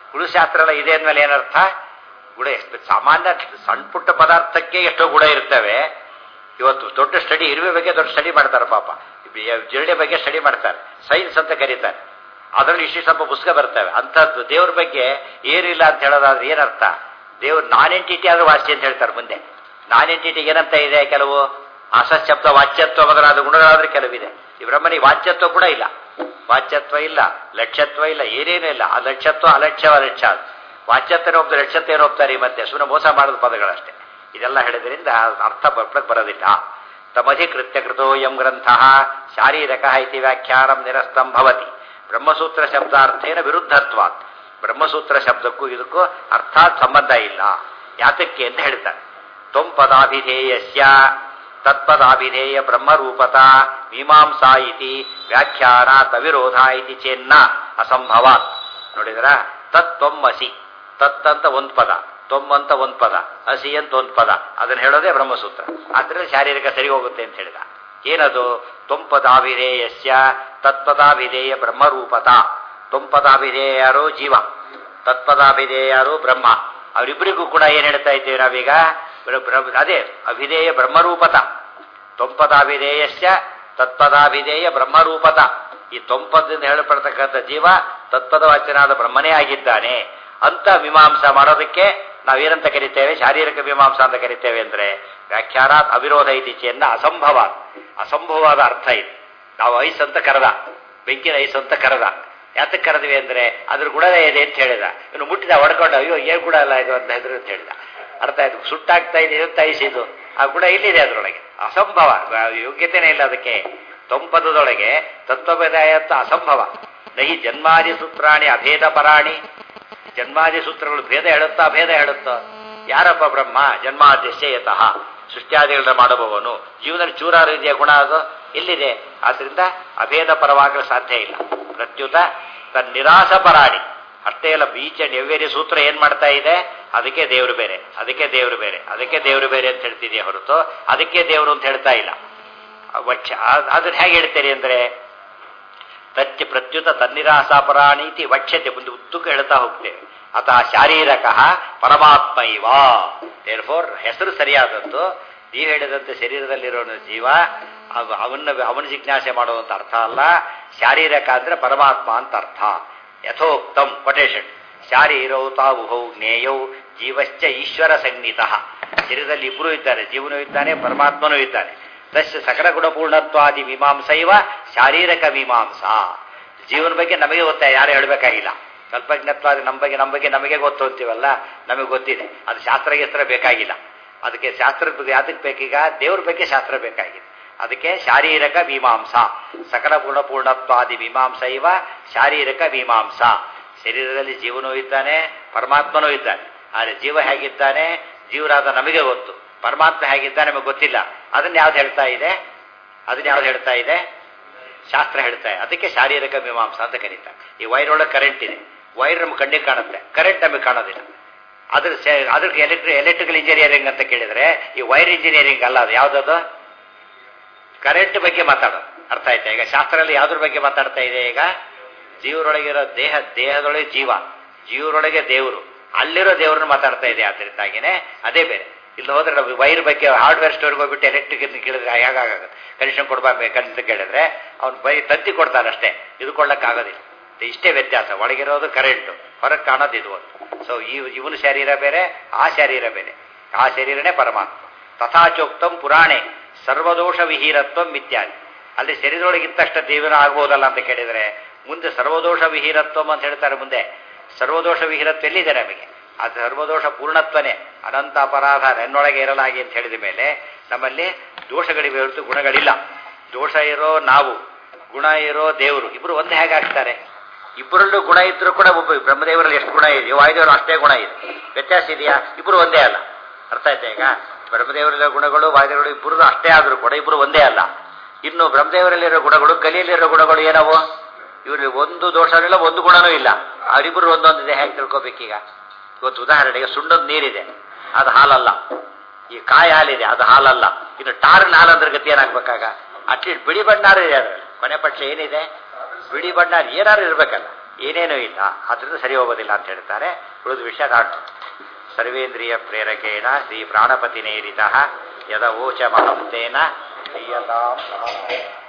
ಗುಣಶಾಸ್ತ್ರ ಎಲ್ಲ ಇದೆ ಅಂದ್ಮೇಲೆ ಏನರ್ಥ ಗುಣ ಎಷ್ಟು ಸಾಮಾನ್ಯ ಸಣ್ಣ ಪುಟ್ಟ ಪದಾರ್ಥಕ್ಕೆ ಎಷ್ಟೋ ಗುಣ ಇರ್ತವೆ ಇವತ್ತು ದೊಡ್ಡ ಸ್ಟಡಿ ಇರುವೆ ಬಗ್ಗೆ ದೊಡ್ಡ ಸ್ಟಡಿ ಮಾಡ್ತಾರೆ ಪಾಪ ಜಿರಳೆ ಬಗ್ಗೆ ಸ್ಟಡಿ ಮಾಡ್ತಾರೆ ಸೈನ್ಸ್ ಅಂತ ಕರೀತಾರೆ ಅದರಲ್ಲಿ ಇಷ್ಟು ಸ್ವಲ್ಪ ಪುಸ್ತಕ ಬರ್ತವೆ ಅಂಥದ್ದು ದೇವ್ರ ಬಗ್ಗೆ ಏನಿಲ್ಲ ಅಂತ ಹೇಳೋದಾದ್ರೆ ಏನರ್ಥ ದೇವ್ರ ನಾನ್ ಎಂಟಿಟಿ ಆದ್ರೂ ವಾಸ್ತಿ ಅಂತ ಹೇಳ್ತಾರೆ ಮುಂದೆ ನಾನ್ ಎಂಟಿಟಿಗೆ ಏನಂತ ಇದೆ ಕೆಲವು ಅಸಶಬ್ದ ವಾಚ್ಯತ್ವ ಮೊದಲಾದ ಗುಣಗಳಾದ್ರೆ ಕೆಲವಿದೆ ಈ ಬ್ರಹ್ಮನಿಗೆ ವಾಚ್ಯತ್ವ ಕೂಡ ಇಲ್ಲ ವಾಚ್ಯತ್ವ ಇಲ್ಲ ಲಕ್ಷ್ಯತ್ವ ಇಲ್ಲ ಏನೇನೂ ಇಲ್ಲ ಆ ಲಕ್ಷ್ಯತ್ವ ಅಲಕ್ಷ್ಯ ಅಲಕ್ಷ್ಯ ವಾಚ್ಯತ್ವನೇ ಒಪ್ತಾರೆ ಲಕ್ಷ್ಯತ್ವೇನೋ ಒಪ್ತಾರೆ ಮತ್ತೆ ಸುಮ್ಮನೆ ಮೋಸ ಮಾಡೋದು ಪದಗಳಷ್ಟೇ ಇದೆಲ್ಲ ಹೇಳಿದ್ರಿಂದ ಅರ್ಥ ಬರ್ಪಕ್ಕೆ ಬರೋದಿಲ್ಲ ತಮಧಿಕೃತ್ಯ ಕೃತೋ ಯಂ ಗ್ರಂಥ ಶಾರೀರಕ ಇತಿ ವ್ಯಾಖ್ಯಾನಂ ನಿರಸ್ತಂ ಭವತಿ ಬ್ರಹ್ಮಸೂತ್ರ ಶಬ್ದಾರ್ಥೇನ ವಿರುದ್ಧತ್ವಾತ್ ಬ್ರಹ್ಮಸೂತ್ರ ಶಬ್ದಕ್ಕೂ ಇದಕ್ಕೂ ಅರ್ಥಾತ್ ಸಂಬಂಧ ಇಲ್ಲ ಯಾತಕ್ಕೆ ಅಂತ ಹೇಳ್ತಾರೆ ತ್ವಂಪದಾಭಿಧೇಯಸ್ಯ ತತ್ಪದಾಭಿಧೇಯ ಬ್ರಹ್ಮರೂಪತ ಮೀಮಾಂಸಾ ಇತಿ ವ್ಯಾಖ್ಯಾನ ತವಿರೋಧ ಇತಿ ಚೆನ್ನ ಅಸಂಭವಾತ್ ನೋಡಿದ್ರ ತತ್ವಮ್ಮಸಿ ತತ್ ಅಂತ ಒಂದ್ ಪದ ತೊಮ್ ಅಂತ ಒಂದ್ ಪದ ಹಸಿ ಅಂತ ಒಂದ್ ಪದ ಅದನ್ನ ಹೇಳೋದೇ ಬ್ರಹ್ಮಸೂತ್ರ ಆದ್ರೆ ಶಾರೀರಿಕ ಸರಿ ಹೋಗುತ್ತೆ ಅಂತ ಹೇಳಿದ ಏನದು ತೊಂಪದಾಭಿಧೇಯಸ್ಯ ತತ್ಪದಾಭಿಧೇಯ ಬ್ರಹ್ಮರೂಪತ ತೊಂಪದಾಭಿಧೇಯ ಯಾರು ಜೀವ ತತ್ಪದಾಭಿಧೇಯ ಯಾರು ಬ್ರಹ್ಮ ಅವರಿಬ್ಬರಿಗೂ ಕೂಡ ಏನ್ ಹೇಳ್ತಾ ಇದ್ದೇವೆ ನಾವೀಗ ಬ್ರ- ಬ್ರ- ಅದೇ ಅಭಿಧೇಯ ಬ್ರಹ್ಮರೂಪತ ತೊಂಪದಾಭಿಧೇಯಸ್ಯ ತತ್ಪದಾಭಿಧೇಯ ಬ್ರಹ್ಮರೂಪತ ಈ ತೊಂಪದಿಂದ ಹೇಳಪಡ್ತಕ್ಕಂಥ ಜೀವ ತತ್ಪದ ವಾಚನಾದ ಬ್ರಹ್ಮನೇ ಆಗಿದ್ದಾನೆ ಅಂತ ಮೀಮಾಂಸ ಮಾಡೋದಕ್ಕೆ ನಾವೇನಂತ ಕರಿತೇವೆ ಶಾರೀರಿಕ ಮೀಮಾಂಸ ಅಂತ ಕರಿತೇವೆ ಅಂದ್ರೆ ವ್ಯಾಖ್ಯಾನಾತ್ ಅವಿರೋಧ ಇತಿಚೆಯನ್ನ ಅಸಂಭವ ಅಸಂಭವವಾದ ಅರ್ಥ ಇದೆ ನಾವು ಐಸ್ ಅಂತ ಕರೆದ ಬೆಂಕಿನ ಐಸ್ ಅಂತ ಕರೆದ ಯಾತಕ್ಕೆ ಕರೆದ್ವಿ ಅಂದ್ರೆ ಅದ್ರ ಗುಣವೇ ಇದೆ ಅಂತ ಹೇಳಿದ ಇನ್ನು ಮುಟ್ಟಿದ ಹೊಡ್ಕೊಂಡು ಅಯ್ಯೋ ಏನ್ ಗುಣ ಅಲ್ಲ ಇದು ಅಂತ ಹೆದರು ಅಂತ ಹೇಳಿದ ಅರ್ಥ ಆಯ್ತು ಸುಟ್ಟಾಗ್ತಾ ಇದೆ ಅಂತ ಐಸ್ ಇದು ಆ ಗುಣ ಇಲ್ಲಿದೆ ಅದರೊಳಗೆ ಅಸಂಭವ ಆ ಯೋಗ್ಯತೆನೇ ಇಲ್ಲ ಅದಕ್ಕೆ ತೊಂಪದದೊಳಗೆ ತತ್ವವೇದಾಯ ಅಂತ ಅಸಂಭವ ನಹಿ ಜನ್ಮಾದಿ ಸೂತ್ರಾಣಿ ಅಭೇದ ಪರಾಣಿ ಜನ್ಮಾದಿ ಸೂತ್ರಗಳು ಭೇದ ಹೇಳುತ್ತಾ ಭೇದ ಹೇಳುತ್ತಾ ಯಾರಪ್ಪ ಬ್ರಹ್ಮ ಜನ್ಮಾದ್ಯಸ್ಯ ಯತಃ ಸೃಷ್ಟ್ಯಾದಿಗಳನ್ನ ಮಾಡುವವನು ಜೀವನದಲ್ಲಿ ಚೂರ ರೀತಿಯ ಗುಣ ಅದು ಎಲ್ಲಿದೆ ಆದ್ರಿಂದ ಅಭೇದ ಪರವಾಗಲು ಸಾಧ್ಯ ಇಲ್ಲ ಪ್ರತ್ಯುತ ತನ್ನ ನಿರಾಸ ಪರಾಣಿ ಅಷ್ಟೇ ಅಲ್ಲ ಬೀಚ ನೆವ್ವೇರಿ ಸೂತ್ರ ಏನ್ ಮಾಡ್ತಾ ಇದೆ ಅದಕ್ಕೆ ದೇವರು ಬೇರೆ ಅದಕ್ಕೆ ದೇವರು ಬೇರೆ ಅದಕ್ಕೆ ದೇವರು ಬೇರೆ ಅಂತ ಹೇಳ್ತಿದೆಯಾ ಹೊರತು ಅದಕ್ಕೆ ದೇವರು ಅಂತ ಹೇಳ್ತಾ ಇಲ್ಲ ವಕ್ಷ ಅದನ್ನ ಹೇಗೆ ಹೇಳ್ತೀರಿ ಅಂದ್ರೆ ತಚ್ಚ ಪ್ರತ್ಯುತ ತನ್ನಿರಾಸಾಪರಾಣೀತಿ ವಕ್ಷ್ಯತೆ ಮುಂದೆ ಉದ್ದಕ್ಕೆ ಹೇಳ್ತಾ ಹೋಗ್ತೇವೆ ಅತಃ ಶಾರೀರಕ ಪರಮಾತ್ಮ ಇವ ಫೋರ್ ಹೆಸರು ಸರಿಯಾದದ್ದು ನೀವು ಹೇಳಿದಂತೆ ಶರೀರದಲ್ಲಿರೋ ಜೀವ ಅವ- ಅವನ್ನ ಅವನ ಜಿಜ್ಞಾಸೆ ಮಾಡುವಂತ ಅರ್ಥ ಅಲ್ಲ ಶಾರೀರಕ ಅಂದ್ರೆ ಪರಮಾತ್ಮ ಅಂತ ಅರ್ಥ ಯಥೋಕ್ತಂ ಕೊಟೇಶನ್ ಶಾರೀರೌ ತಾವುಹೌ ಜ್ಞೇಯೌ ಜೀವಶ್ಚ ಈಶ್ವರ ಸಂಗೀತ ಶರೀರದಲ್ಲಿ ಇಬ್ಬರು ಇದ್ದಾರೆ ಜೀವನೂ ಇದ್ದಾನೆ ಪರಮಾತ್ಮನೂ ಇದ್ದಾನೆ ತಸ್ಯ ಸಕಲ ಗುಣಪೂರ್ಣತ್ವಾದಿ ಮೀಮಾಂಸೈವ ಶಾರೀರಕ ಮೀಮಾಂಸಾ ಜೀವನ ಬಗ್ಗೆ ನಮಗೆ ಗೊತ್ತ ಯಾರು ಹೇಳಬೇಕಾಗಿಲ್ಲ ಕಲ್ಪಜ್ಞತ್ವಾದಿ ನಮ್ಮ ಬಗ್ಗೆ ನಮ್ಮ ಬಗ್ಗೆ ನಮಗೆ ಗೊತ್ತು ಅಂತೀವಲ್ಲ ನಮಗೆ ಗೊತ್ತಿದೆ ಅದು ಶಾಸ್ತ್ರ ಗಿಸ್ತ್ರ ಬೇಕಾಗಿಲ್ಲ ಅದಕ್ಕೆ ಶಾಸ್ತ್ರದ ಬಗ್ಗೆ ಯಾತಕ್ಕೆ ಬೇಕೀಗ ದೇವ್ರ ಬಗ್ಗೆ ಶಾಸ್ತ್ರ ಬೇಕಾಗಿದೆ ಅದಕ್ಕೆ ಶಾರೀರಕ ಮೀಮಾಂಸಾ ಸಕಲ ಗುಣಪೂರ್ಣತ್ವಾದಿ ಮೀಮಾಂಸ ಇವ ಶಾರೀರಕ ಮೀಮಾಂಸಾ ಶರೀರದಲ್ಲಿ ಜೀವನೂ ಇದ್ದಾನೆ ಪರಮಾತ್ಮನೂ ಇದ್ದಾನೆ ಆದರೆ ಜೀವ ಹೇಗಿದ್ದಾನೆ ಜೀವರಾದ ನಮಗೆ ಗೊತ್ತು ಪರಮಾತ್ಮ ಹೇಗಿದ್ದಾನೆ ನಮಗೆ ಗೊತ್ತಿಲ್ಲ ಅದನ್ನ ಯಾವ್ದು ಹೇಳ್ತಾ ಇದೆ ಅದನ್ನ ಯಾವ್ದು ಹೇಳ್ತಾ ಇದೆ ಶಾಸ್ತ್ರ ಹೇಳ್ತಾ ಇದೆ ಅದಕ್ಕೆ ಶಾರೀರಿಕ ಮೀಮಾಂಸ ಅಂತ ಕರೀತಾರೆ ಈ ವೈರ್ ಒಳಗೆ ಕರೆಂಟ್ ಇದೆ ವೈರ್ ನಮ್ಗೆ ಕಣ್ಣಿಗೆ ಕಾಣುತ್ತೆ ಕರೆಂಟ್ ನಮಗೆ ಕಾಣೋದಿಲ್ಲ ಅದ್ರ ಸೆ- ಅದಕ್ಕೆ ಎಲೆಕ್ಟ್ರಿ ಎಲೆಕ್ಟ್ರಿಕಲ್ ಇಂಜಿನಿಯರಿಂಗ್ ಅಂತ ಕೇಳಿದ್ರೆ ಈ ವೈರ್ ಇಂಜಿನಿಯರಿಂಗ್ ಅಲ್ಲ ಅದು ಯಾವ್ದದು ಕರೆಂಟ್ ಬಗ್ಗೆ ಮಾತಾಡೋದು ಅರ್ಥ ಆಯ್ತಾ ಈಗ ಶಾಸ್ತ್ರದಲ್ಲಿ ಯಾವ್ದ್ರ ಬಗ್ಗೆ ಮಾತಾಡ್ತಾ ಇದೆ ಈಗ ಜೀವರೊಳಗಿರೋ ದೇಹ ದೇಹದೊಳಗೆ ಜೀವ ಜೀವರೊಳಗೆ ದೇವರು ಅಲ್ಲಿರೋ ದೇವ್ರನ್ನ ಮಾತಾಡ್ತಾ ಇದೆ ಆದ್ರಿಂದಾಗಿನೇ ಅದೇ ಬೇರೆ ಇಲ್ಲಿ ಹೋದ್ರೆ ನಾವು ವೈರ್ ಬಗ್ಗೆ ಹಾರ್ಡ್ವೇರ್ ಸ್ಟೋರ್ಗೆ ಹೋಗ್ಬಿಟ್ಟು ಎಲೆಕ್ಟ್ರಿಕ್ ಅಂತ ಕೇಳಿದ್ರೆ ಹೇಗಾಗುತ್ತೆ ಕನೆಕ್ಷನ್ ಕೊಡ್ಬೇಕಂತ ಕೇಳಿದ್ರೆ ಅವ್ನು ಬೈ ತಂತಿ ಕೊಡ್ತಾನೆ ಅಷ್ಟೇ ಇದು ಕೊಡ್ಲಕ್ಕಾಗೋದಿಲ್ಲ ಇಷ್ಟೇ ವ್ಯತ್ಯಾಸ ಒಳಗಿರೋದು ಕರೆಂಟು ಹೊರಗೆ ಕಾಣೋದು ಇದು ಒಂದು ಸೊ ಈ ಇವನ ಶರೀರ ಬೇರೆ ಆ ಶರೀರ ಬೇರೆ ಆ ಶರೀರನೇ ಪರಮಾತ್ಮ ತಥಾಚೋಕ್ತಂ ಪುರಾಣೆ ಸರ್ವದೋಷ ವಿಹೀರತ್ವಂ ಇತ್ಯಾದಿ ಅಲ್ಲಿ ಶರೀರದೊಳಗಿತ್ತಷ್ಟು ಜೀವನ ಆಗ್ಬೋದಲ್ಲ ಅಂತ ಕೇಳಿದರೆ ಮುಂದೆ ಸರ್ವದೋಷ ವಿಹೀರತ್ವಂ ಅಂತ ಹೇಳ್ತಾರೆ ಮುಂದೆ ಸರ್ವದೋಷ ವಿಹೀರತ್ವ ಎಲ್ಲಿದೆ ನಮಗೆ ಆ ಸರ್ವದೋಷ ಪೂರ್ಣತ್ವನೇ ಅನಂತ ಅಪರಾಧ ನನ್ನೊಳಗೆ ಇರಲಾಗಿ ಅಂತ ಹೇಳಿದ ಮೇಲೆ ನಮ್ಮಲ್ಲಿ ದೋಷಗಳಿವೆ ಹೊರತು ಗುಣಗಳಿಲ್ಲ ದೋಷ ಇರೋ ನಾವು ಗುಣ ಇರೋ ದೇವರು ಇಬ್ರು ಒಂದೇ ಹೇಗಾಗ್ತಾರೆ ಇಬ್ಬರಲ್ಲೂ ಗುಣ ಇದ್ರೂ ಕೂಡ ಒಬ್ಬ ಬ್ರಹ್ಮದೇವರಲ್ಲಿ ಎಷ್ಟು ಗುಣ ಇದೆ ವಾಯುದೇವರು ಅಷ್ಟೇ ಗುಣ ಇದೆ ವ್ಯತ್ಯಾಸ ಇದೆಯಾ ಇಬ್ರು ಒಂದೇ ಅಲ್ಲ ಅರ್ಥ ಆಯ್ತಾ ಈಗ ಬ್ರಹ್ಮದೇವರಲ್ಲಿರೋ ಗುಣಗಳು ವಾಯುದೇವರು ಇಬ್ಬರು ಅಷ್ಟೇ ಆದ್ರೂ ಕೂಡ ಇಬ್ರು ಒಂದೇ ಅಲ್ಲ ಇನ್ನು ಬ್ರಹ್ಮದೇವರಲ್ಲಿರೋ ಗುಣಗಳು ಕಲಿಯಲ್ಲಿರೋ ಗುಣಗಳು ಏನವು ಇವ್ರಲ್ಲಿ ಒಂದು ದೋಷವಿಲ್ಲ ಒಂದು ಗುಣನೂ ಇಲ್ಲ ಅವರಿಬ್ಬರು ಒಂದೊಂದಿದೆ ಹೇಗೆ ತಿಳ್ಕೊಬೇಕೀಗ ಇವತ್ತು ಉದಾಹರಣೆಗೆ ಸುಣ್ಣದ ನೀರಿದೆ ಅದು ಹಾಲಲ್ಲ ಈ ಕಾಯಿ ಹಾಲಿದೆ ಅದು ಹಾಲಲ್ಲ ಇನ್ನು ಟಾರಿನ ಹಾಲು ಅಂದ್ರೆ ಗತಿ ಏನಾಗ್ಬೇಕಾಗ ಅಟ್ಲೀಸ್ಟ್ ಬಿಳಿ ಬಣ್ಣಾರು ಇದೆ ಅದ್ರಲ್ಲಿ ಕೊನೆ ಪಕ್ಷ ಏನಿದೆ ಬಿಳಿ ಬಣ್ಣ ಏನಾರು ಇರ್ಬೇಕಲ್ಲ ಏನೇನೂ ಇಲ್ಲ ಆದ್ರಿಂದ ಸರಿ ಹೋಗೋದಿಲ್ಲ ಅಂತ ಹೇಳ್ತಾರೆ ಉಳಿದ ವಿಷಯ ದಾಟು ಸರ್ವೇಂದ್ರಿಯ ಪ್ರೇರಕೇಣ ಶ್ರೀ ಪ್ರಾಣಪತಿ ನೇರಿತ ಯದ ಓಚ ಮಹಂತೇನ ಕ್ರಿಯತಾಂ ಸಮನಾಯ